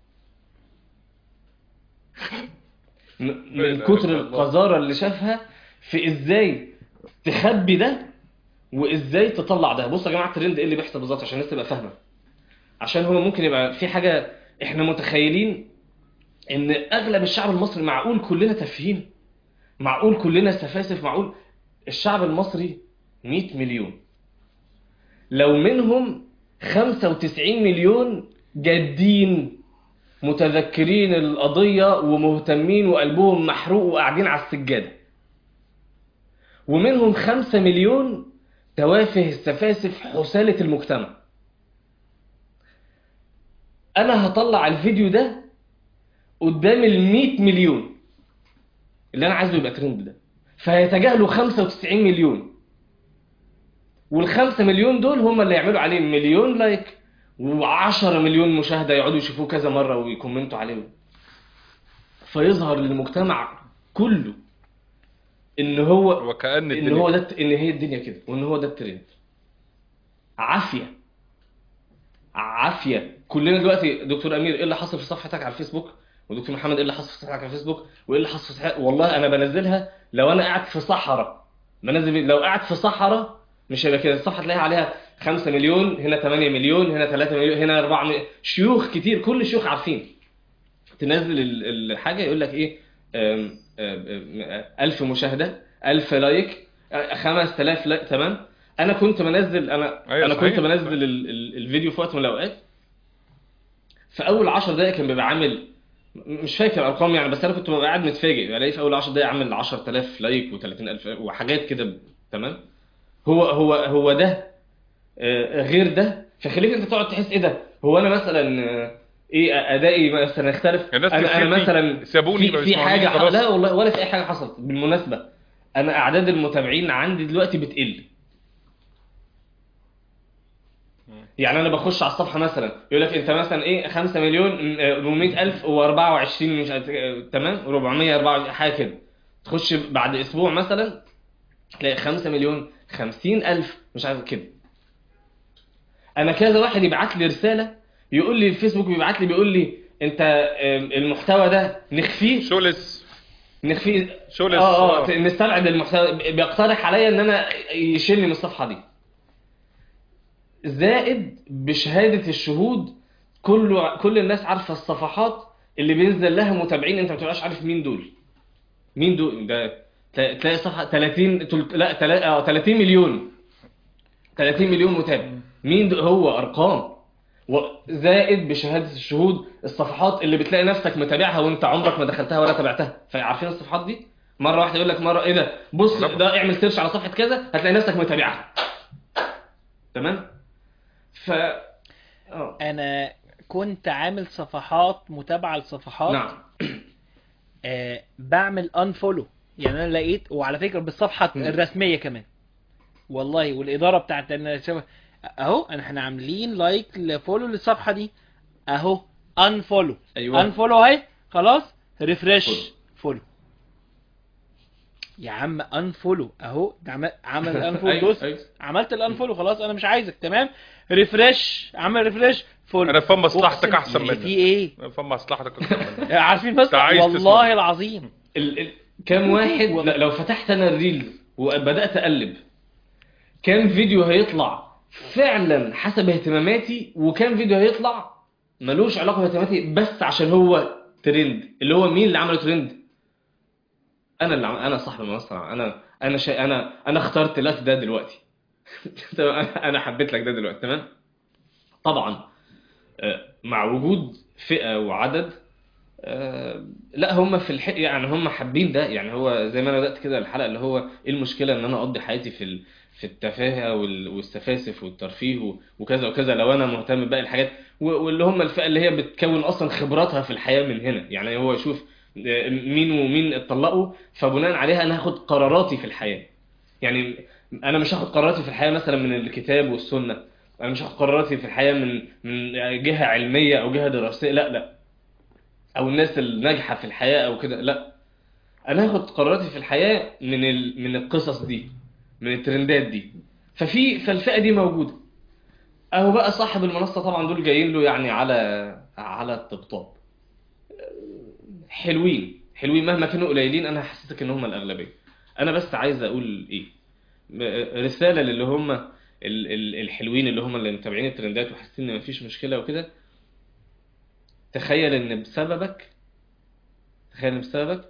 م- من إله كتر إلا الله. القذارة اللي شافها في ازاي تخبي ده وازاي تطلع ده بصوا يا جماعة الترند ايه اللي بيحصل بالظبط عشان الناس تبقى فاهمة عشان هو ممكن يبقى في حاجة احنا متخيلين ان اغلب الشعب المصري معقول كلنا تافهين معقول كلنا سفاسف معقول الشعب المصري 100 مليون لو منهم 95 مليون جادين متذكرين القضية ومهتمين وقلبهم محروق وقاعدين على السجادة ومنهم 5 مليون توافه السفاسف حسالة المجتمع أنا هطلع الفيديو ده قدام ال 100 مليون اللي انا عايزه يبقى ترند ده فيتجاهلوا 95 مليون والخمسة مليون دول هم اللي يعملوا عليه مليون لايك و10 مليون مشاهدة يقعدوا يشوفوه كذا مرة ويكومنتوا عليه فيظهر للمجتمع كله ان هو وكأن ان الدنيا هو ده ان هي الدنيا كده وان هو ده الترند عافيه عافيه كلنا دلوقتي دكتور امير ايه اللي حصل في صفحتك على الفيسبوك ودكتور محمد ايه اللي حصل في صفحتك على الفيسبوك وايه اللي حصل في صفحتك والله انا بنزلها لو انا قاعد في صحراء بنزل لو قاعد في صحراء مش هيبقى كده الصفحه تلاقيها عليها 5 مليون هنا 8 مليون هنا 3 مليون هنا 4 مليون شيوخ كتير كل الشيوخ عارفين تنزل ال- الحاجه يقول لك ايه آم، آم، آم، 1000 مشاهده 1000 لايك آه، 5000 لايك تمام انا كنت بنزل انا أيوة انا صحيح، كنت بنزل صحيح. ال- ال- الفيديو في وقت من الاوقات في اول 10 دقائق كان بيبقى عامل مش فاكر ارقام يعني بس انا كنت ببقى قاعد متفاجئ بلاقي في اول 10 دقائق عامل 10000 لايك و30000 وحاجات كده تمام هو هو هو ده آه، غير ده فخليك انت تقعد تحس ايه ده هو انا مثلا آه، ايه ادائي مثلا يختلف الناس انا انا كتير في- مثلا سابوني في, بقى في يسمعوني حاجه ح- خلاص. لا والله ولا في اي حاجه حصلت بالمناسبه انا اعداد المتابعين عندي دلوقتي بتقل يعني انا بخش على الصفحه مثلا يقول لك انت مثلا ايه 5 مليون 400 الف و24 مش عارف- آه، تمام 424 حاجه كده تخش بعد اسبوع مثلا تلاقي 5 مليون 50 الف مش عارف كده انا كذا واحد يبعت لي رساله يقول لي الفيسبوك بيبعت لي بيقول لي انت آم، المحتوى ده نخفيه شولس نخفيه شولس اه اه نستبعد المحتوى بيقترح عليا ان انا يشيلني من الصفحه دي زائد بشهاده الشهود كل كل الناس عارفه الصفحات اللي بينزل لها متابعين انت ما بتبقاش عارف مين دول مين دول ده تلا- تلاقي صفحه 30 تلت- لا تلا- اه 30 مليون 30 مليون متابع مين دول هو ارقام وزائد بشهاده الشهود الصفحات اللي بتلاقي نفسك متابعها وانت عمرك ما دخلتها ولا تابعتها فعارفين الصفحات دي مره واحده يقول لك مره ايه ده بص طبعا. ده اعمل سيرش على صفحه كذا هتلاقي نفسك متابعها تمام ف اه انا كنت عامل صفحات متابعه لصفحات نعم آه بعمل انفولو يعني انا لقيت وعلى فكره بالصفحه مم. الرسميه كمان والله والاداره بتاعت انا شايف- اهو أنا- احنا عاملين لايك لفولو للصفحه دي اهو انفولو ايوه انفولو اهي خلاص ريفرش فولو. فولو يا عم انفولو اهو ده عمل عمل انفولو أيوة، دوس أيوة. عملت الانفولو خلاص انا مش عايزك تمام ريفرش عمل ريفرش فولو انا فاهم مصلحتك أقسم احسن بالله منك في ايه انا فاهم مصلحتك احسن منك عارفين بس أنت عايز والله تسمع. العظيم ال... ال... كم واحد لا لو فتحت انا الريلز وبدات اقلب كم فيديو هيطلع فعلا حسب اهتماماتي وكم فيديو هيطلع ملوش علاقه باهتماماتي بس عشان هو ترند اللي هو مين اللي عمله ترند انا اللي عم... انا صاحب المنصه انا انا شا... انا انا اخترت لك ده دلوقتي تمام؟ انا حبيت لك ده دلوقتي تمام طبعا آه، مع وجود فئه وعدد آه، لا هم في الح... يعني هم حابين ده يعني هو زي ما انا بدات كده الحلقه اللي هو ايه المشكله ان انا اقضي حياتي في ال... في التفاهه وال... والسفاسف والترفيه و... وكذا وكذا لو انا مهتم بباقي الحاجات و... واللي هم الفئه اللي هي بتكون اصلا خبراتها في الحياه من هنا يعني هو يشوف آه، مين ومين اتطلقوا فبناء عليها انا هاخد قراراتي في الحياه يعني انا مش هاخد قراراتي في الحياه مثلا من الكتاب والسنه انا مش هاخد قراراتي في الحياه من من جهه علميه او جهه دراسيه لا لا او الناس الناجحه في الحياه او كده لا انا هاخد قراراتي في الحياه من ال... من القصص دي من الترندات دي ففي فالفئه دي موجوده اهو بقى صاحب المنصه طبعا دول جايين له يعني على على الطبطاب حلوين حلوين مهما كانوا قليلين انا حسيتك ان هم الاغلبيه انا بس عايز اقول ايه رساله للي هم ال- ال- الحلوين اللي هم اللي متابعين الترندات وحاسين ان مفيش مشكله وكده تخيل ان بسببك تخيل ان بسببك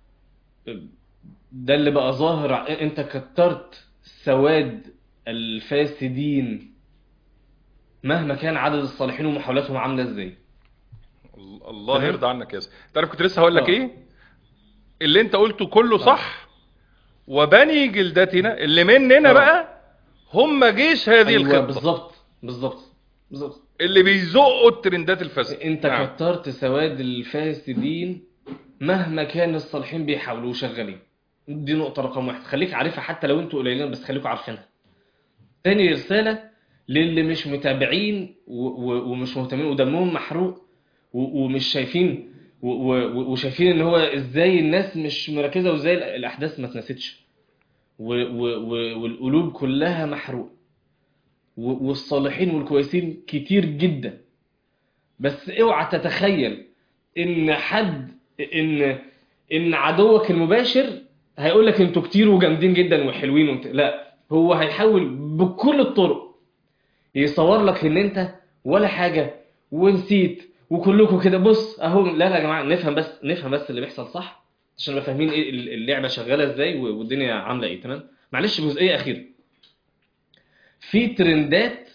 ده اللي بقى ظاهر ع- انت كترت سواد الفاسدين مهما كان عدد الصالحين ومحاولاتهم عامله ازاي الله تمام. يرضى عنك يا ياسر تعرف كنت لسه هقول لك آه. ايه اللي انت قلته كله صح وبني جلدتنا اللي مننا آه. بقى هم جيش هذه ايوه الخطه بالظبط بالظبط بالظبط اللي بيزقوا الترندات الفاسده انت نعم. كترت سواد الفاسدين مهما كان الصالحين بيحاولوا شغالين دي نقطة رقم واحد خليك عارفها حتى لو انتوا قليلين بس خليكوا عارفينها تاني رسالة للي مش متابعين و- و- ومش مهتمين ودمهم محروق و- ومش شايفين و- و- وشايفين ان هو ازاي الناس مش مركزة وازاي ال- الاحداث ما اتنستش و- و- و- والقلوب كلها محروق و- والصالحين والكويسين كتير جدا بس اوعى تتخيل ان حد ان ان عدوك المباشر هيقول لك انتوا كتير وجامدين جدا وحلوين ومت... لا هو هيحاول بكل الطرق يصور لك ان انت ولا حاجه ونسيت وكلكم كده بص اهو لا لا يا جماعه نفهم بس نفهم بس اللي بيحصل صح عشان نبقى فاهمين ايه اللعبه شغاله ازاي والدنيا عامله ايه تمام معلش جزئيه اخيره في ترندات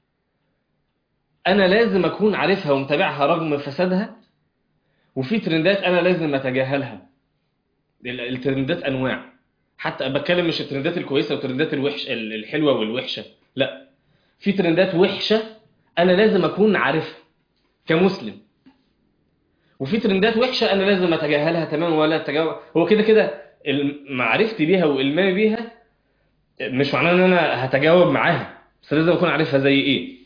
انا لازم اكون عارفها ومتابعها رغم فسادها وفي ترندات انا لازم اتجاهلها ال- الترندات انواع حتى بتكلم مش الترندات الكويسه والترندات الوحش ال- الحلوه والوحشه لا في ترندات وحشه انا لازم اكون عارفها كمسلم وفي ترندات وحشه انا لازم اتجاهلها تماما ولا اتجاوز هو كده كده الم- معرفتي بيها والمامي بيها مش معناه ان انا هتجاوب معاها بس لازم اكون عارفها زي ايه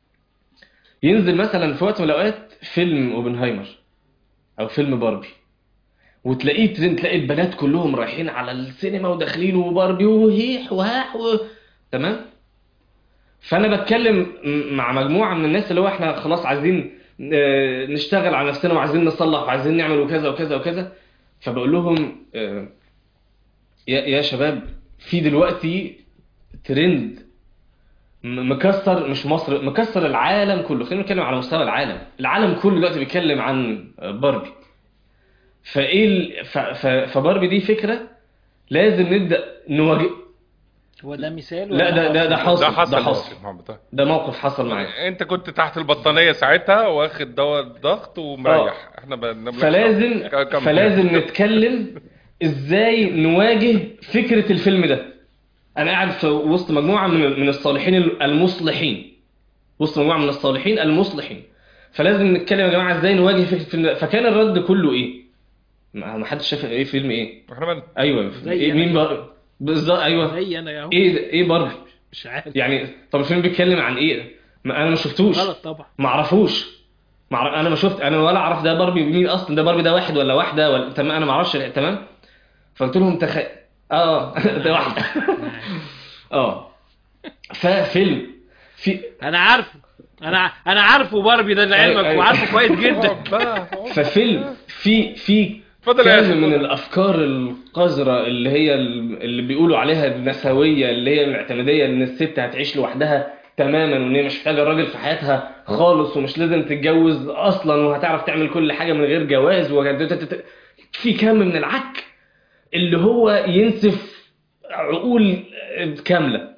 ينزل مثلا في وقت من الاوقات فيلم اوبنهايمر او فيلم باربي وتلاقيه ترند تلاقي البنات كلهم رايحين على السينما وداخلين وباربي وهيح وهاح و... تمام فانا بتكلم م- مع مجموعه من الناس اللي هو احنا خلاص عايزين آه، نشتغل على نفسنا وعايزين نصلح وعايزين نعمل وكذا وكذا وكذا فبقول لهم آه، يا يا شباب في دلوقتي ترند م- مكسر مش مصر مكسر العالم كله خلينا نتكلم على مستوى العالم العالم كله دلوقتي بيتكلم عن باربي فايه ال... ف... ف... فباربي دي فكره لازم نبدا نواجه هو ده مثال لا ده ده ده حاصل ده حصل ده يا حصل أستاذ محمد طيب. ده موقف حصل معايا انت كنت تحت البطانيه ساعتها واخد دواء ضغط ومريح احنا بقى فلازم فلازم نتكلم ازاي نواجه فكره الفيلم ده انا قاعد في وسط مجموعه من من الصالحين المصلحين وسط مجموعه من الصالحين المصلحين فلازم نتكلم يا جماعه ازاي نواجه فكره الفيلم ده فكان الرد كله ايه ما ما حدش شاف ايه فيلم ايه احنا من... ايوه زي إيه أنا مين كده. بار بالظبط ايوه زي انا اهو ايه ايه باربي مش عارف يعني طب الفيلم بيتكلم عن ايه ما انا ما شفتوش غلط طبعا ما اعرفوش ما أعرف- انا ما شفت انا ولا اعرف ده باربي مين اصلا ده باربي ده واحد ولا واحده ولا تمام انا ما اعرفش تمام فقلت لهم تخ... اه ده واحده اه ففيلم في انا عارفه انا انا عارفه باربي ده لعلمك أيوة، أيوة. وعارفه كويس جدا ففيلم في في اتفضل يا أخي. كم من الافكار القذره اللي هي ال- اللي بيقولوا عليها النسويه اللي هي الاعتماديه ان الست هتعيش لوحدها تماما وان هي مش محتاجه الراجل في حياتها خالص ومش لازم تتجوز اصلا وهتعرف تعمل كل حاجه من غير جواز وجد- في كم من العك اللي هو ينسف عقول كامله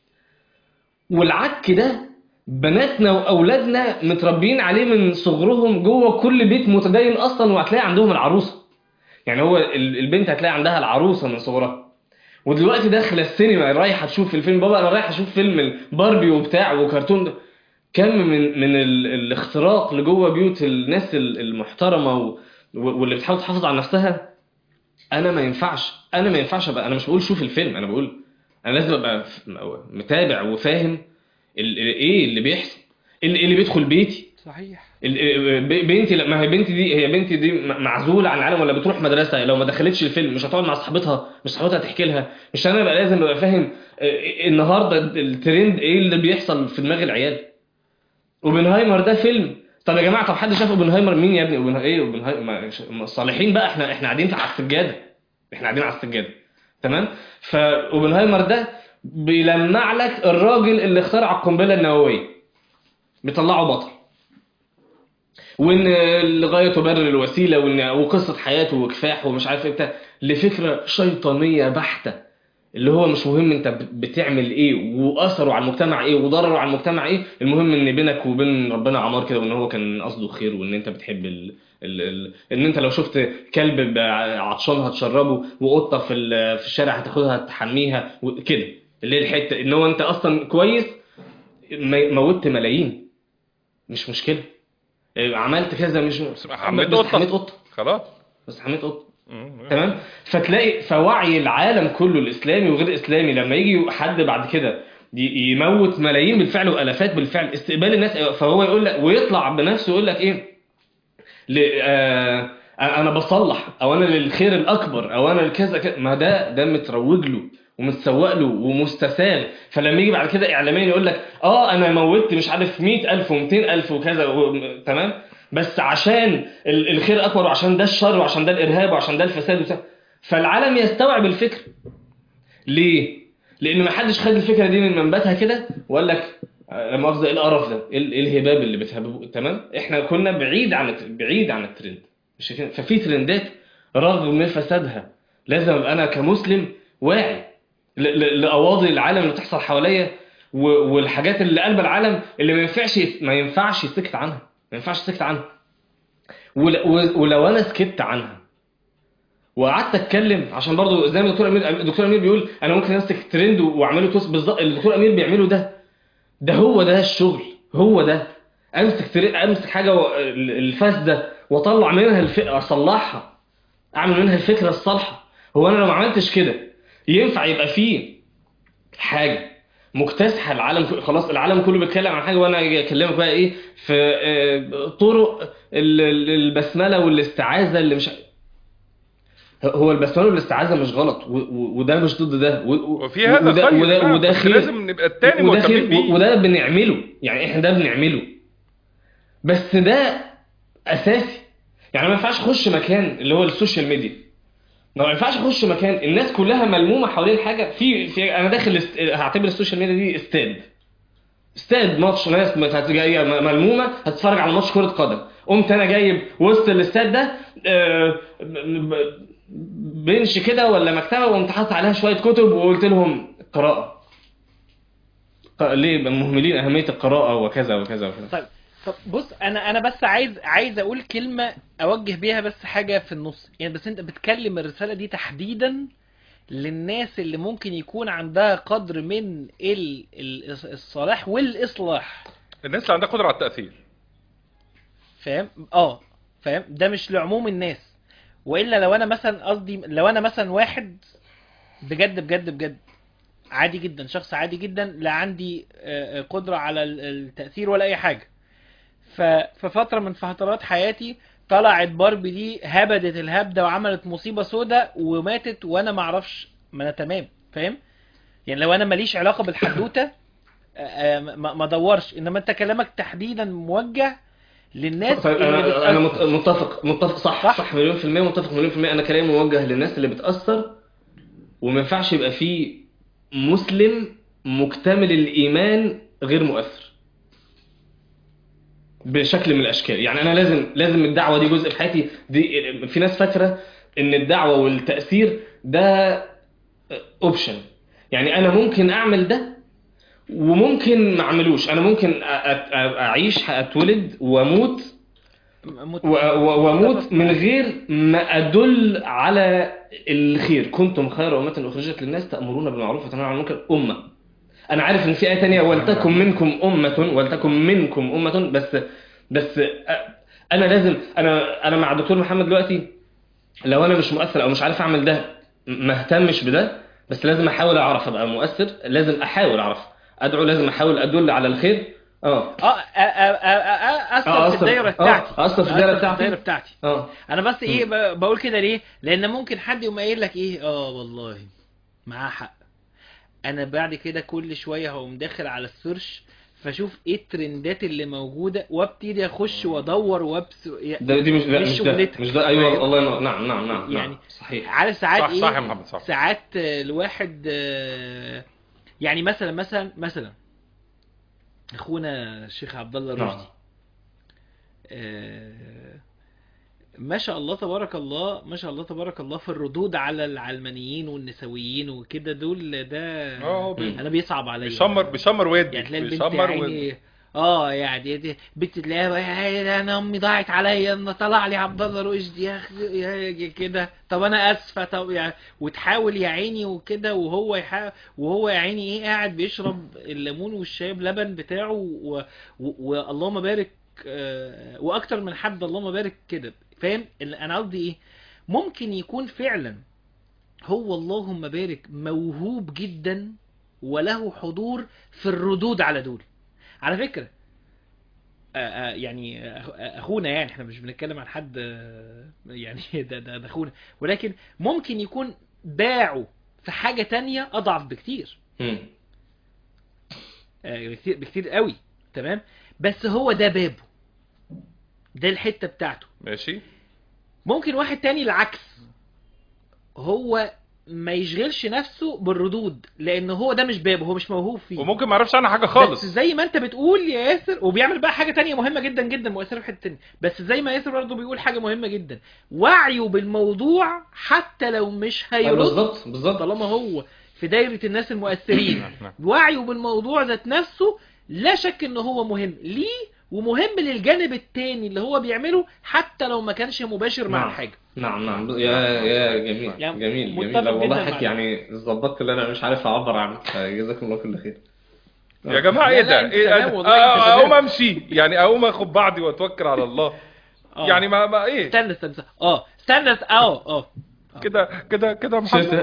والعك ده بناتنا واولادنا متربيين عليه من صغرهم جوه كل بيت متدين اصلا وهتلاقي عندهم العروسه يعني هو ال- البنت هتلاقي عندها العروسه من صغرها ودلوقتي داخله السينما رايحه تشوف الفيلم بابا انا رايح اشوف فيلم باربي وبتاع وكرتون ده كم من من ال- الاختراق لجوه بيوت الناس ال- المحترمه و- و- واللي بتحاول تحافظ على نفسها انا ما ينفعش انا ما ينفعش ابقى انا مش بقول شوف الفيلم انا بقول انا لازم ابقى ف- متابع وفاهم ال- ال- ايه اللي بيحصل إيه اللي إيه اللي بيدخل بيتي صحيح ال- ب- بنتي ما هي بنتي دي هي بنتي دي م- معزوله عن العالم ولا بتروح مدرسه لو ما دخلتش الفيلم مش هتقعد مع صاحبتها مش صاحبتها تحكي لها مش انا بقى لازم ابقى فاهم آه، النهارده الترند ايه اللي بيحصل في دماغ العيال اوبنهايمر ده فيلم طب يا جماعه طب حد شاف اوبنهايمر مين يا ابني اوبنهايمر ايه اوبنهايمر ما- ش- ما الصالحين بقى احنا احنا قاعدين على السجاده احنا قاعدين على السجاده تمام فاوبنهايمر ده بيلمع لك الراجل اللي اخترع القنبله النوويه بيطلعه بطل وان الغايه تبرر الوسيله وان وقصه حياته وكفاح ومش عارف ايه بتاع لفكره شيطانيه بحته اللي هو مش مهم انت بتعمل ايه واثره على المجتمع ايه وضرره على المجتمع ايه المهم ان بينك وبين ربنا عمار كده وان هو كان قصده خير وان انت بتحب ال... ال... ال... ان انت لو شفت كلب عطشان هتشربه وقطه في ال... في الشارع هتاخدها تحميها وكده اللي هي الحته ان هو انت اصلا كويس م- موتت ملايين مش مشكله عملت كذا مش بس حميت بس قطة. حميت قطه خلاص بس حميت قطه مم. تمام فتلاقي فوعي العالم كله الاسلامي وغير الاسلامي لما يجي حد بعد كده ي- يموت ملايين بالفعل والافات بالفعل استقبال الناس فهو يقول لك ويطلع بنفسه يقول لك ايه ل- آه انا بصلح او انا للخير الاكبر او انا لكذا كذا ما ده ده متروج له ومتسوق له ومستساغ فلما يجي بعد كده اعلاميا يقول لك اه انا موتت مش عارف 100000 و200000 وكذا و... تمام بس عشان ال- الخير اكبر وعشان ده الشر وعشان ده الارهاب وعشان ده الفساد وبتاع فالعالم يستوعب الفكر ليه؟ لان ما حدش خد الفكره دي من منبتها كده وقال لك آه، لا مؤاخذه ايه القرف ده؟ ايه ال- إيه الهباب اللي بتهببه تمام؟ احنا كنا بعيد عن الت- بعيد عن الترند مش شايفين ففي ترندات رغم فسادها لازم ابقى انا كمسلم واعي ل- ل- لاواضي العالم اللي بتحصل حواليا و- والحاجات اللي قلب العالم اللي ما ينفعش ما ينفعش يسكت عنها ما ينفعش يسكت عنها ول- و- ولو انا سكت عنها وقعدت اتكلم عشان برضو زي ما الدكتور امير الدكتور امير بيقول انا ممكن امسك ترند واعمله توست بالظبط اللي الدكتور امير بيعمله ده ده هو ده الشغل هو ده امسك ترند امسك حاجه و- ال- الفاسده واطلع منها الفكره اصلحها اعمل منها الفكره الصالحه هو انا لو ما عملتش كده ينفع يبقى فيه حاجه مكتسحه العالم كله- خلاص العالم كله بيتكلم عن حاجه وانا أجي اكلمك بقى ايه في آه، طرق ال- ال- البسمله والاستعاذه اللي مش هو البسمله والاستعاذه مش غلط و- و- وده مش ضد ده و- و- وفي هذا وده خير وده, نعم، وده بس خير لازم نبقى التاني وده مهتمين خير بيه وده بنعمله يعني احنا ده بنعمله بس ده اساسي يعني ما ينفعش اخش مكان اللي هو السوشيال ميديا ما ينفعش اخش مكان الناس كلها ملمومه حوالين حاجه في في انا داخل است... هعتبر السوشيال ميديا دي استاد استاد ماتش ناس مت- جايه م- ملمومه هتتفرج على ماتش كره قدم قمت انا جايب وسط الاستاد ده آه، ب- ب- بنش كده ولا مكتبه وقمت حاطط عليها شويه كتب وقلت لهم قراءه ق- ليه مهملين اهميه القراءه وكذا وكذا وكذا طيب طب بص انا انا بس عايز عايز اقول كلمه اوجه بيها بس حاجه في النص يعني بس انت بتكلم الرساله دي تحديدا للناس اللي ممكن يكون عندها قدر من ال- ال- الصلاح والاصلاح الناس اللي عندها قدره على التاثير فاهم اه فاهم ده مش لعموم الناس والا لو انا مثلا قصدي لو انا مثلا واحد بجد بجد بجد عادي جدا شخص عادي جدا لا عندي آه، آه، قدرة على ال- التأثير ولا أي حاجة ففي فترة من فترات حياتي طلعت باربي دي هبدت الهبدة وعملت مصيبة سودة وماتت وأنا معرفش ما أنا تمام فاهم يعني لو أنا ماليش علاقة بالحدوتة آه، آه، ما ما ادورش انما انت كلامك تحديدا موجه للناس طيب اللي انا انا بتأثر. مت- متفق متفق صح صح. صح, مليون في المية متفق مليون في المية انا كلامي موجه للناس اللي بتأثر وما ينفعش يبقى فيه مسلم مكتمل الايمان غير مؤثر بشكل من الاشكال يعني انا لازم لازم الدعوه دي جزء في حياتي دي في ناس فاكره ان الدعوه والتاثير ده اوبشن يعني انا ممكن اعمل ده وممكن ما اعملوش انا ممكن أ- أ- اعيش اتولد واموت مت- و- و- واموت من غير ما ادل على الخير كنتم خير امه اخرجت للناس تامرون بالمعروف وتنهون عن المنكر امه انا عارف ان في ايه تانية ولتكن منكم امه ولتكن منكم امه بس بس أ- انا لازم انا انا مع الدكتور محمد دلوقتي لو انا مش مؤثر او مش عارف اعمل ده م- ما اهتمش بده بس لازم احاول اعرف ابقى مؤثر لازم احاول اعرف ادعو لازم احاول ادل على الخير اه اه أ- أ- أ- أ- اثر آه، في أثر- الدايره آه، بتاعتي أثر في الدايرة بتاعتي. الدايره بتاعتي اه انا بس ايه ب- بقول كده ليه لان ممكن حد يقوم قايل لك ايه اه والله معاه حق انا بعد كده كل شويه هقوم داخل على السيرش فاشوف ايه الترندات اللي موجوده وابتدي اخش وادور وابس ده دي مش ده مش مش ده شغلتك. مش ده ايوه فاهم؟ الله ينور نعم نعم نعم يعني نعم صحيح عارف ساعات صح- ايه صح يا محمد، صح. ساعات آه، الواحد آه، يعني مثلا مثلا مثلا اخونا الشيخ عبد الله نعم. رشدي آه، ما شاء الله تبارك الله ما شاء الله تبارك الله في الردود على العلمانيين والنسويين وكده دول ده اه هو بي- انا بيصعب عليا بيشمر بيشمر ودي يعني تلاقي البنت بيشمر ودي يعني اه يعني دي بنت تلاقيها بقى، يا ده انا امي ضاعت عليا ان طلع لي عبد الله رشدي يا اخي يا كده طب انا اسفه طب يعني وتحاول يا عيني وكده وهو يحاول وهو يا عيني ايه قاعد بيشرب الليمون والشاي بلبن بتاعه و... و... واللهم بارك آه، واكتر من حد اللهم بارك كده فاهم ال- انا قصدي ايه ممكن يكون فعلا هو اللهم بارك موهوب جدا وله حضور في الردود على دول على فكرة آه، آه، يعني آه، اخونا يعني احنا مش بنتكلم عن حد آه، يعني ده ده ده اخونا ولكن ممكن يكون باعه في حاجة تانية اضعف بكتير مم. آه، بكتير بكتير قوي تمام بس هو ده بابه ده الحتة بتاعته ماشي ممكن واحد تاني العكس هو ما يشغلش نفسه بالردود لان هو ده مش بابه هو مش موهوب فيه وممكن ما يعرفش عنها حاجه بس خالص زي ما انت بتقول يا ياسر وبيعمل بقى حاجه تانية مهمه جدا جدا مؤثره في حته تانية بس زي ما ياسر برضه بيقول حاجه مهمه جدا وعيه بالموضوع حتى لو مش آه، هيرد بالظبط بالظبط طالما هو في دايره الناس المؤثرين نعم. وعيه بالموضوع ذات نفسه لا شك ان هو مهم ليه ومهم للجانب التاني اللي هو بيعمله حتى لو ما كانش مباشر مع نعم. الحاجه نعم نعم يا يا جميل يعني جميل متفق جميل لا، والله جداً حكي معاك. يعني ظبطت اللي انا مش عارف اعبر عنه جزاكم الله كل خير يا جماعه لا، ايه لا، ده انت ايه تمام ده؟ والله، انت آه، تمام. اقوم امشي يعني اقوم اخد بعضي واتوكل على الله آه. يعني ما, ما ايه استنى استنى استنى. اه استنى اه اه كده كده كده يا محمد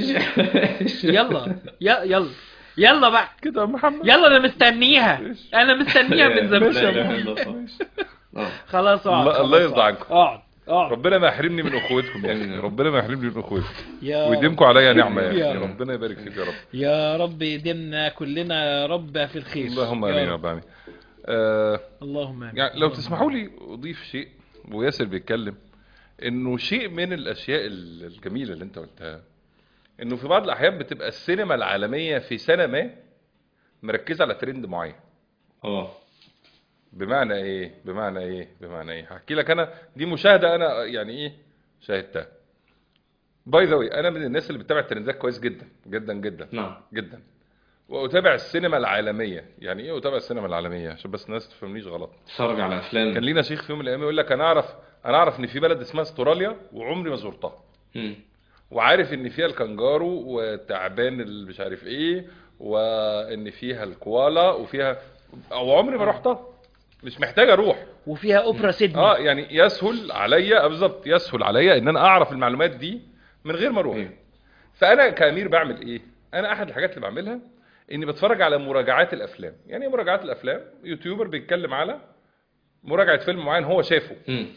يلا يلا يلا يلا بقى كده يا محمد يلا انا مستنيها انا مستنيها من لا زمان إله إلا الله. آه. خلاص اقعد الله- خلاص، الله يرضى اقعد. عنكم. اقعد اقعد ربنا ما يحرمني من اخوتكم يا آمين. أخي. ربنا ما يحرمني من اخوتكم يا ويديمكم عليا نعمه يا يا اخي رب. ربنا يبارك فيك يا رب يا رب يديمنا كلنا يا رب في الخير اللهم يا امين يا رب. رب امين آه اللهم امين يعني لو تسمحوا لي اضيف شيء وياسر بيتكلم انه شيء من الاشياء ال- الجميله اللي انت قلتها انه في بعض الاحيان بتبقى السينما العالميه في سنه ما مركزه على ترند معين اه بمعنى ايه بمعنى ايه بمعنى ايه هحكي لك انا دي مشاهده انا يعني ايه شاهدتها باي ذا واي انا من الناس اللي بتتابع الترندات كويس جدا جدا جدا نعم جدا واتابع السينما العالميه يعني ايه اتابع السينما العالميه عشان بس الناس تفهمنيش غلط اتفرج على افلام كان لينا شيخ في يوم من الايام يقول لك انا اعرف انا اعرف ان في بلد اسمها استراليا وعمري ما زرتها مم. وعارف ان فيها الكنجارو والتعبان اللي مش عارف ايه وان فيها الكوالا وفيها او عمري ما رحتها مش محتاج اروح وفيها اوبرا سيدني اه يعني يسهل عليا آه بالظبط يسهل عليا ان انا اعرف المعلومات دي من غير ما اروح ايوه فانا كامير بعمل ايه انا احد الحاجات اللي بعملها اني بتفرج على مراجعات الافلام يعني ايه مراجعات الافلام يوتيوبر بيتكلم على مراجعه فيلم معين هو شافه مم.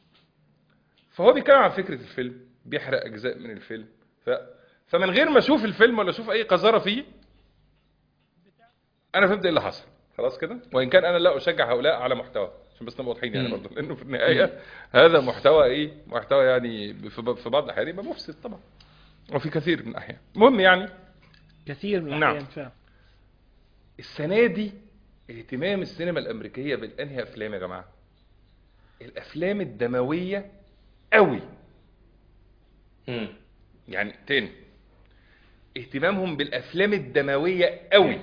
فهو بيتكلم عن فكره الفيلم بيحرق اجزاء من الفيلم ف... فمن غير ما اشوف الفيلم ولا اشوف اي قذاره فيه انا فهمت ايه اللي حصل خلاص كده وان كان انا لا اشجع هؤلاء على محتوى عشان بس نبقى واضحين يعني مم. برضه لانه في النهايه هذا محتوى ايه محتوى يعني في ب- في بعض الاحيان يبقى مفسد طبعا وفي كثير من الاحيان المهم يعني كثير من نعم. الاحيان فعلا السنه دي اهتمام السينما الامريكيه بالانهي افلام يا جماعه الافلام الدمويه قوي مم. يعني تاني اهتمامهم بالافلام الدمويه قوي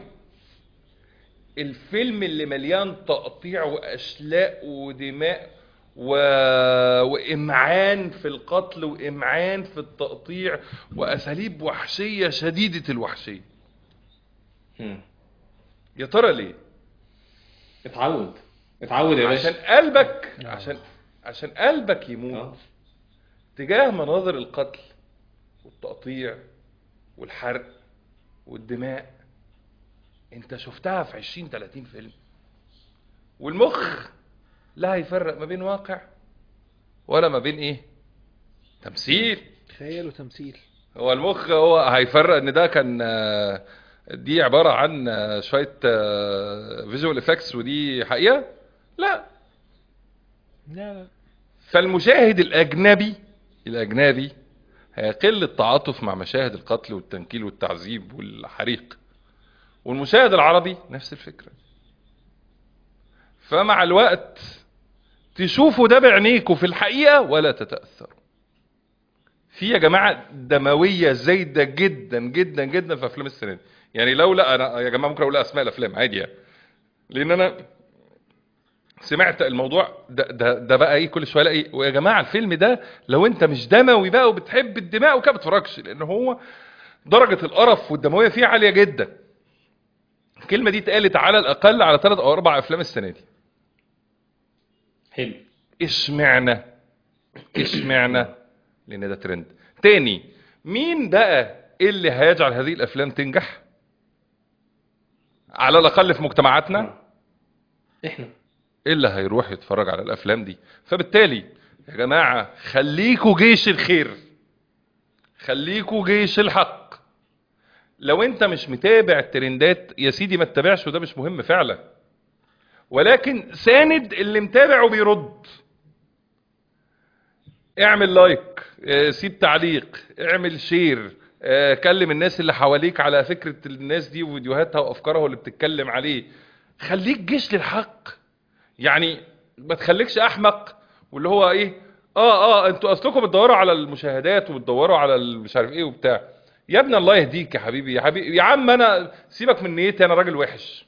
الفيلم اللي مليان تقطيع واشلاء ودماء و... وامعان في القتل وامعان في التقطيع واساليب وحشيه شديده الوحشيه مم. يا ترى ليه اتعود اتعود يا عشان باشا قلبك آه. عشان عشان قلبك يموت اه تجاه مناظر القتل والتقطيع والحرق والدماء انت شفتها في 20 30 فيلم والمخ لا هيفرق ما بين واقع ولا ما بين ايه تمثيل خيال وتمثيل هو المخ هو هيفرق ان ده كان آه، دي عبارة عن آه، شوية فيجوال افكتس ودي حقيقة لا لا لا فالمشاهد الأجنبي الأجنبي هيقل التعاطف مع مشاهد القتل والتنكيل والتعذيب والحريق والمشاهد العربي نفس الفكرة فمع الوقت تشوفوا ده بعينيكوا في الحقيقة ولا تتأثروا في يا جماعة دموية زايدة جدا جدا جدا في أفلام السنة دي يعني لو لا أنا يا جماعة ممكن أقول أسماء الأفلام عادي يعني لأن أنا سمعت الموضوع ده, ده, ده بقى ايه كل شويه الاقي ويا جماعه الفيلم ده لو انت مش دموي بقى وبتحب الدماء وكده ما تتفرجش لان هو درجه القرف والدمويه فيه عاليه جدا الكلمه دي اتقالت على الاقل على ثلاث او اربع افلام السنه دي حلو اشمعنى اشمعنى لان ده ترند تاني مين بقى اللي هيجعل هذه الافلام تنجح على الاقل في مجتمعاتنا احنا اللي هيروح يتفرج على الافلام دي فبالتالي يا جماعة خليكوا جيش الخير خليكوا جيش الحق لو انت مش متابع الترندات يا سيدي ما تتابعش وده مش مهم فعلا ولكن ساند اللي متابع وبيرد اعمل لايك اه، سيب تعليق اعمل شير اه، كلم الناس اللي حواليك على فكرة الناس دي وفيديوهاتها وافكارها اللي بتتكلم عليه خليك جيش للحق يعني ما تخليكش احمق واللي هو ايه اه اه انتوا اصلكم بتدوروا على المشاهدات وبتدوروا على ال- مش عارف ايه وبتاع يا ابني الله يهديك يا حبيبي يا حبيبي يا عم انا سيبك من نيتي انا راجل وحش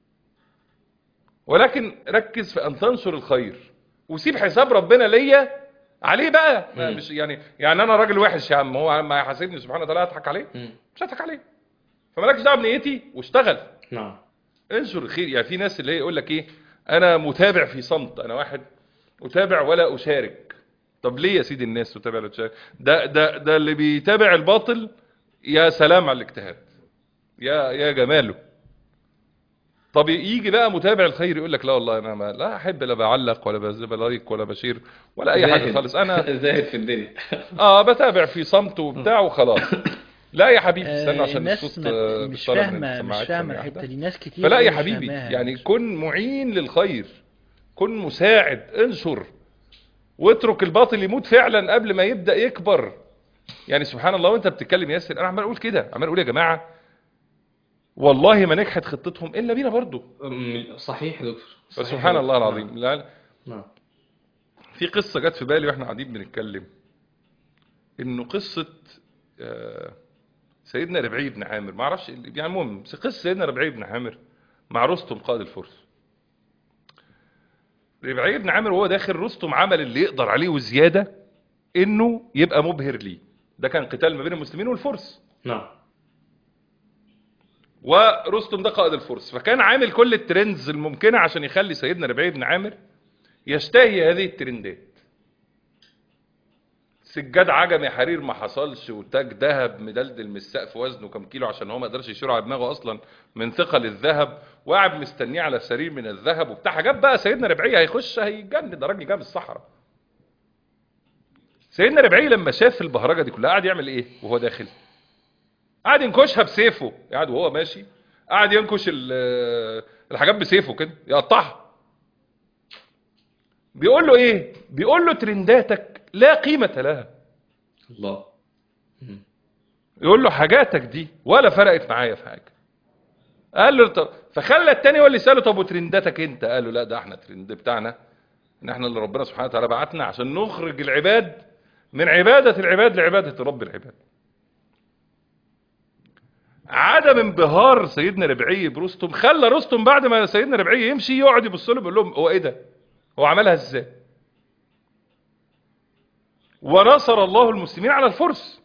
ولكن ركز في ان تنشر الخير وسيب حساب ربنا ليا عليه بقى ما مم. مش يعني يعني انا راجل وحش يا عم هو ما يحاسبني سبحانه وتعالى اضحك عليه مم. مش هضحك عليه فمالكش دعوه بنيتي واشتغل نعم انشر الخير يعني في ناس اللي هي يقول لك ايه انا متابع في صمت انا واحد اتابع ولا اشارك طب ليه يا سيدي الناس تتابع ولا تشارك ده ده ده اللي بيتابع الباطل يا سلام على الاجتهاد يا يا جماله طب يجي بقى متابع الخير يقول لك لا والله انا ما لا احب لا بعلق ولا بز- بلايك ولا بشير ولا اي حاجه زاهد. خالص انا زاهد في الدنيا اه بتابع في صمت وبتاع وخلاص لا يا حبيبي استنى آه، عشان الناس الصوت ما- آه، مش بيطلع من فاهمه مش السماعات فاهمه ثانية الحته واحدة. دي ناس كتير فلا يا مش حبيبي فاهماها. يعني كن معين للخير كن مساعد انشر واترك الباطل يموت فعلا قبل ما يبدأ يكبر يعني سبحان الله وانت بتتكلم ياسر انا عمال اقول كده عمال اقول يا جماعة والله ما نجحت خطتهم الا بينا برضو أم- صحيح يا دكتور صحيح. فسبحان الله نعم. العظيم لا نعم في قصة جت في بالي واحنا قاعدين بنتكلم انه قصة آه، سيدنا ربعي بن عامر ما اعرفش يعني المهم قصة سيدنا ربعي بن عامر مع رستم قائد الفرس ربعي بن عامر وهو داخل رستم عمل اللي يقدر عليه وزيادة انه يبقى مبهر ليه ده كان قتال ما بين المسلمين والفرس نعم ورستم ده قائد الفرس فكان عامل كل الترندز الممكنة عشان يخلي سيدنا ربيع بن عامر يشتهي هذه الترندات سجاد عجمي حرير ما حصلش وتاج ذهب مدلدل من السقف وزنه كام كيلو عشان هو ما قدرش يشيله على دماغه اصلا من ثقل الذهب وقاعد مستنيه على سرير من الذهب وبتاع حاجات بقى سيدنا ربعي هيخش هيتجنن ده راجل جاي من الصحراء سيدنا ربعي لما شاف البهرجه دي كلها قاعد يعمل ايه وهو داخل قاعد ينكشها بسيفه قاعد وهو ماشي قاعد ينكش ال- الحاجات بسيفه كده يقطعها بيقول له ايه بيقول له ترنداتك لا قيمة لها الله مم. يقول له حاجاتك دي ولا فرقت معايا في حاجة قال له طب فخلى التاني هو اللي سأله طب وترنداتك انت قال له لا ده احنا ترند بتاعنا ان احنا اللي ربنا سبحانه وتعالى بعتنا عشان نخرج العباد من عبادة العباد لعبادة رب العباد عدم انبهار سيدنا ربعي برستم خلى رستم بعد ما سيدنا ربعي يمشي يقعد يبص لهم يقول لهم هو ايه ده هو عملها ازاي ونصر الله المسلمين على الفرس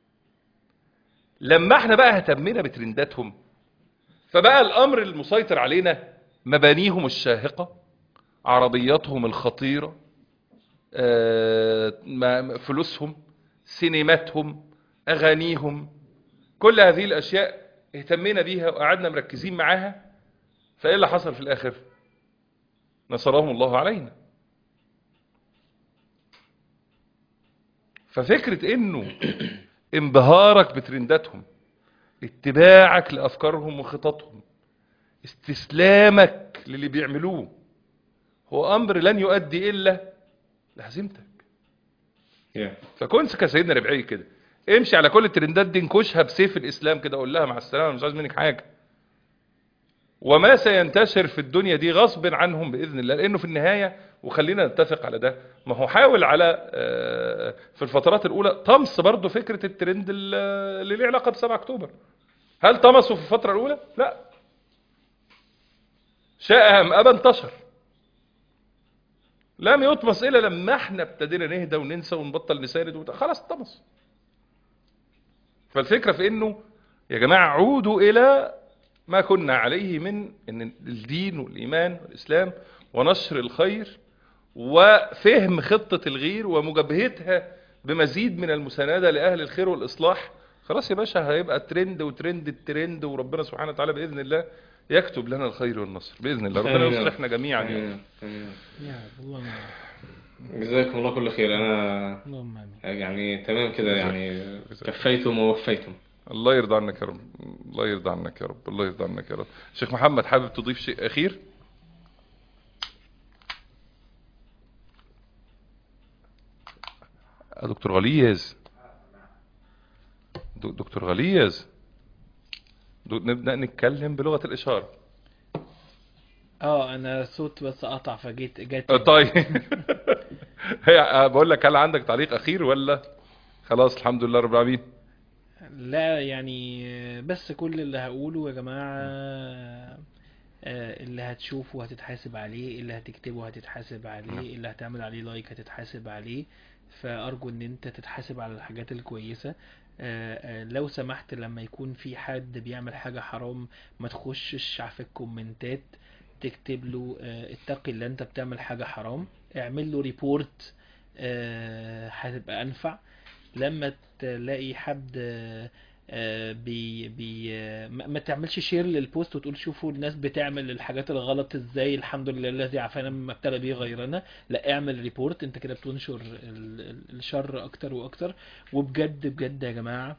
لما احنا بقى اهتمينا بترنداتهم فبقى الامر المسيطر علينا مبانيهم الشاهقة عربياتهم الخطيرة آه، ما- فلوسهم سينماتهم اغانيهم كل هذه الاشياء اهتمينا بيها وقعدنا مركزين معاها فايه اللي حصل في الاخر نصرهم الله علينا ففكرة انه انبهارك بترنداتهم اتباعك لافكارهم وخططهم استسلامك للي بيعملوه هو امر لن يؤدي الا لهزيمتك يا. فكنت كسيدنا ربعي كده امشي على كل الترندات دي انكشها بسيف الاسلام كده اقول لها مع السلامه أنا مش عايز منك حاجه وما سينتشر في الدنيا دي غصب عنهم باذن الله لانه في النهايه وخلينا نتفق على ده ما هو حاول على آه، في الفترات الاولى طمس برضه فكره الترند ال- اللي ليه علاقه ب 7 اكتوبر هل طمسوا في الفتره الاولى لا شاء ام ابى انتشر لم يطمس الا لما احنا ابتدينا نهدى وننسى ونبطل نساند وبتاع. خلاص طمس فالفكره في انه يا جماعه عودوا الى ما كنا عليه من ان الدين والايمان والاسلام ونشر الخير وفهم خطه الغير ومجابهتها بمزيد من المساندة لأهل الخير والإصلاح خلاص يا باشا هيبقى ترند وترند الترند وربنا سبحانه وتعالى بإذن الله يكتب لنا الخير والنصر بإذن الله ربنا آمين. يصلحنا جميعا يعني. آمين. آمين. يا رب اللهم جزاكم الله كل خير انا اللهم امين يعني تمام كده يعني كفيتم ووفيتم الله يرضى عنك يا رب الله يرضى عنك يا رب الله يرضى عنك يا رب شيخ محمد حابب تضيف شيء أخير آه، دكتور غليز دك- دكتور غليز دو- نبدأ نتكلم بلغة الإشارة اه انا صوت بس قطع فجيت جت آه، طيب هي آه، بقول لك هل عندك تعليق أخير ولا خلاص الحمد لله رب العالمين لا يعني بس كل اللي هقوله يا جماعة آه، اللي هتشوفه هتتحاسب عليه اللي هتكتبه هتتحاسب عليه اللي هتعمل عليه لايك هتتحاسب عليه فأرجو ان انت تتحاسب على الحاجات الكويسة آه، آه، لو سمحت لما يكون في حد بيعمل حاجة حرام ما تخشش في الكومنتات تكتب له آه، اتقي الله انت بتعمل حاجة حرام اعمل له ريبورت آه، هتبقى انفع لما تلاقي حد آه، آه، بي بي آه، ما ما تعملش شير للبوست وتقول شوفوا الناس بتعمل الحاجات الغلط ازاي الحمد لله الذي عافانا مما ابتلى به غيرنا لا اعمل ريبورت انت كده بتنشر ال- ال- الشر اكتر واكتر وبجد بجد يا جماعة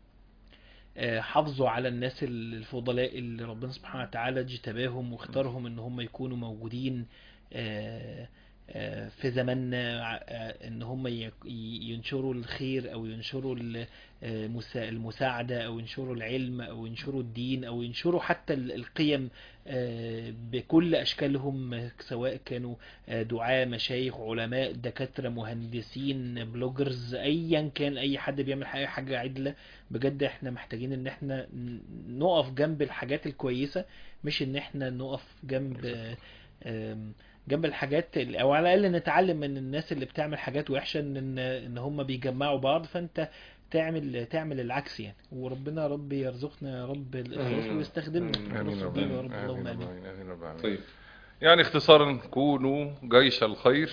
آه، حافظوا على الناس الفضلاء اللي ربنا سبحانه وتعالى اجتباهم واختارهم ان هم يكونوا موجودين آه، آه، في زماننا آه، ان هم ي- ينشروا الخير او ينشروا ال- آه، مسا- المساعدة او ينشروا العلم او ينشروا الدين او ينشروا حتى ال- القيم آه، بكل اشكالهم آه، سواء كانوا آه، دعاة مشايخ علماء دكاترة مهندسين بلوجرز ايا كان اي حد بيعمل حاجة حاجة عدلة بجد احنا محتاجين ان احنا ن- نقف جنب الحاجات الكويسة مش ان احنا نقف جنب آه، آم، جنب الحاجات اللي- او على الاقل نتعلم من الناس اللي بتعمل حاجات وحشه ان ان ان هم بيجمعوا بعض فانت تعمل تعمل العكس يعني وربنا يا رب يرزقنا يا رب الاخلاص آمين. ويستخدمنا في آمين نص رب الدين يا العالمين. رب اللهم آمين رب امين العالمين. آمين رب العالمين. طيب يعني اختصارا كونوا جيش الخير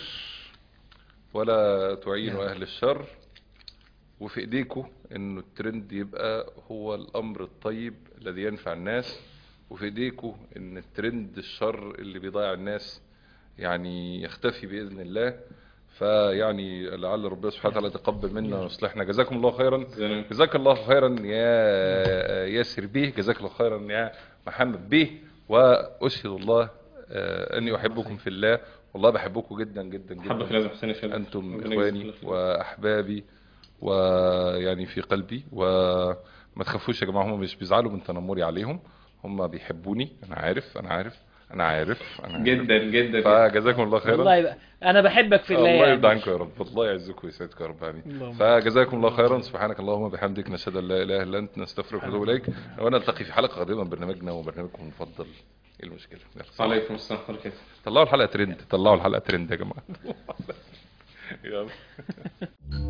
ولا تعينوا نعم. اهل الشر وفي ايديكم انه الترند يبقى هو الامر الطيب الذي ينفع الناس وفي ايديكم ان الترند الشر اللي بيضيع الناس يعني يختفي باذن الله فيعني لعل ربنا سبحانه وتعالى يتقبل منا ويصلحنا جزاكم الله خيرا زين. جزاك الله خيرا يا ياسر بيه جزاك الله خيرا يا محمد بيه واشهد الله آه، اني احبكم في الله والله بحبكم جدا جدا حبك جدا لازم حسين يخليك انتم ربنا اخواني يجزيك خير. واحبابي ويعني في قلبي وما تخافوش يا جماعه هم مش بيزعلوا من تنمري عليهم هم بيحبوني انا عارف انا عارف انا عارف انا عارف. جدا جدا فجزاكم الله خيرا والله يبقى انا بحبك في الله الله يرضى يعني عنكم يا رب الله يعزكم ويسعدكم يا رب العالمين اللهم فجزاكم الله خيرا سبحانك اللهم وبحمدك نشهد ان لا اله الا انت نستغفرك ونتوب اليك ونلتقي في حلقه قادمه من برنامجنا وبرنامجكم المفضل ايه المشكله يلا. وعليكم السلام ورحمه الله وبركاته طلعوا الحلقه ترند طلعوا الحلقه ترند يا جماعه يلا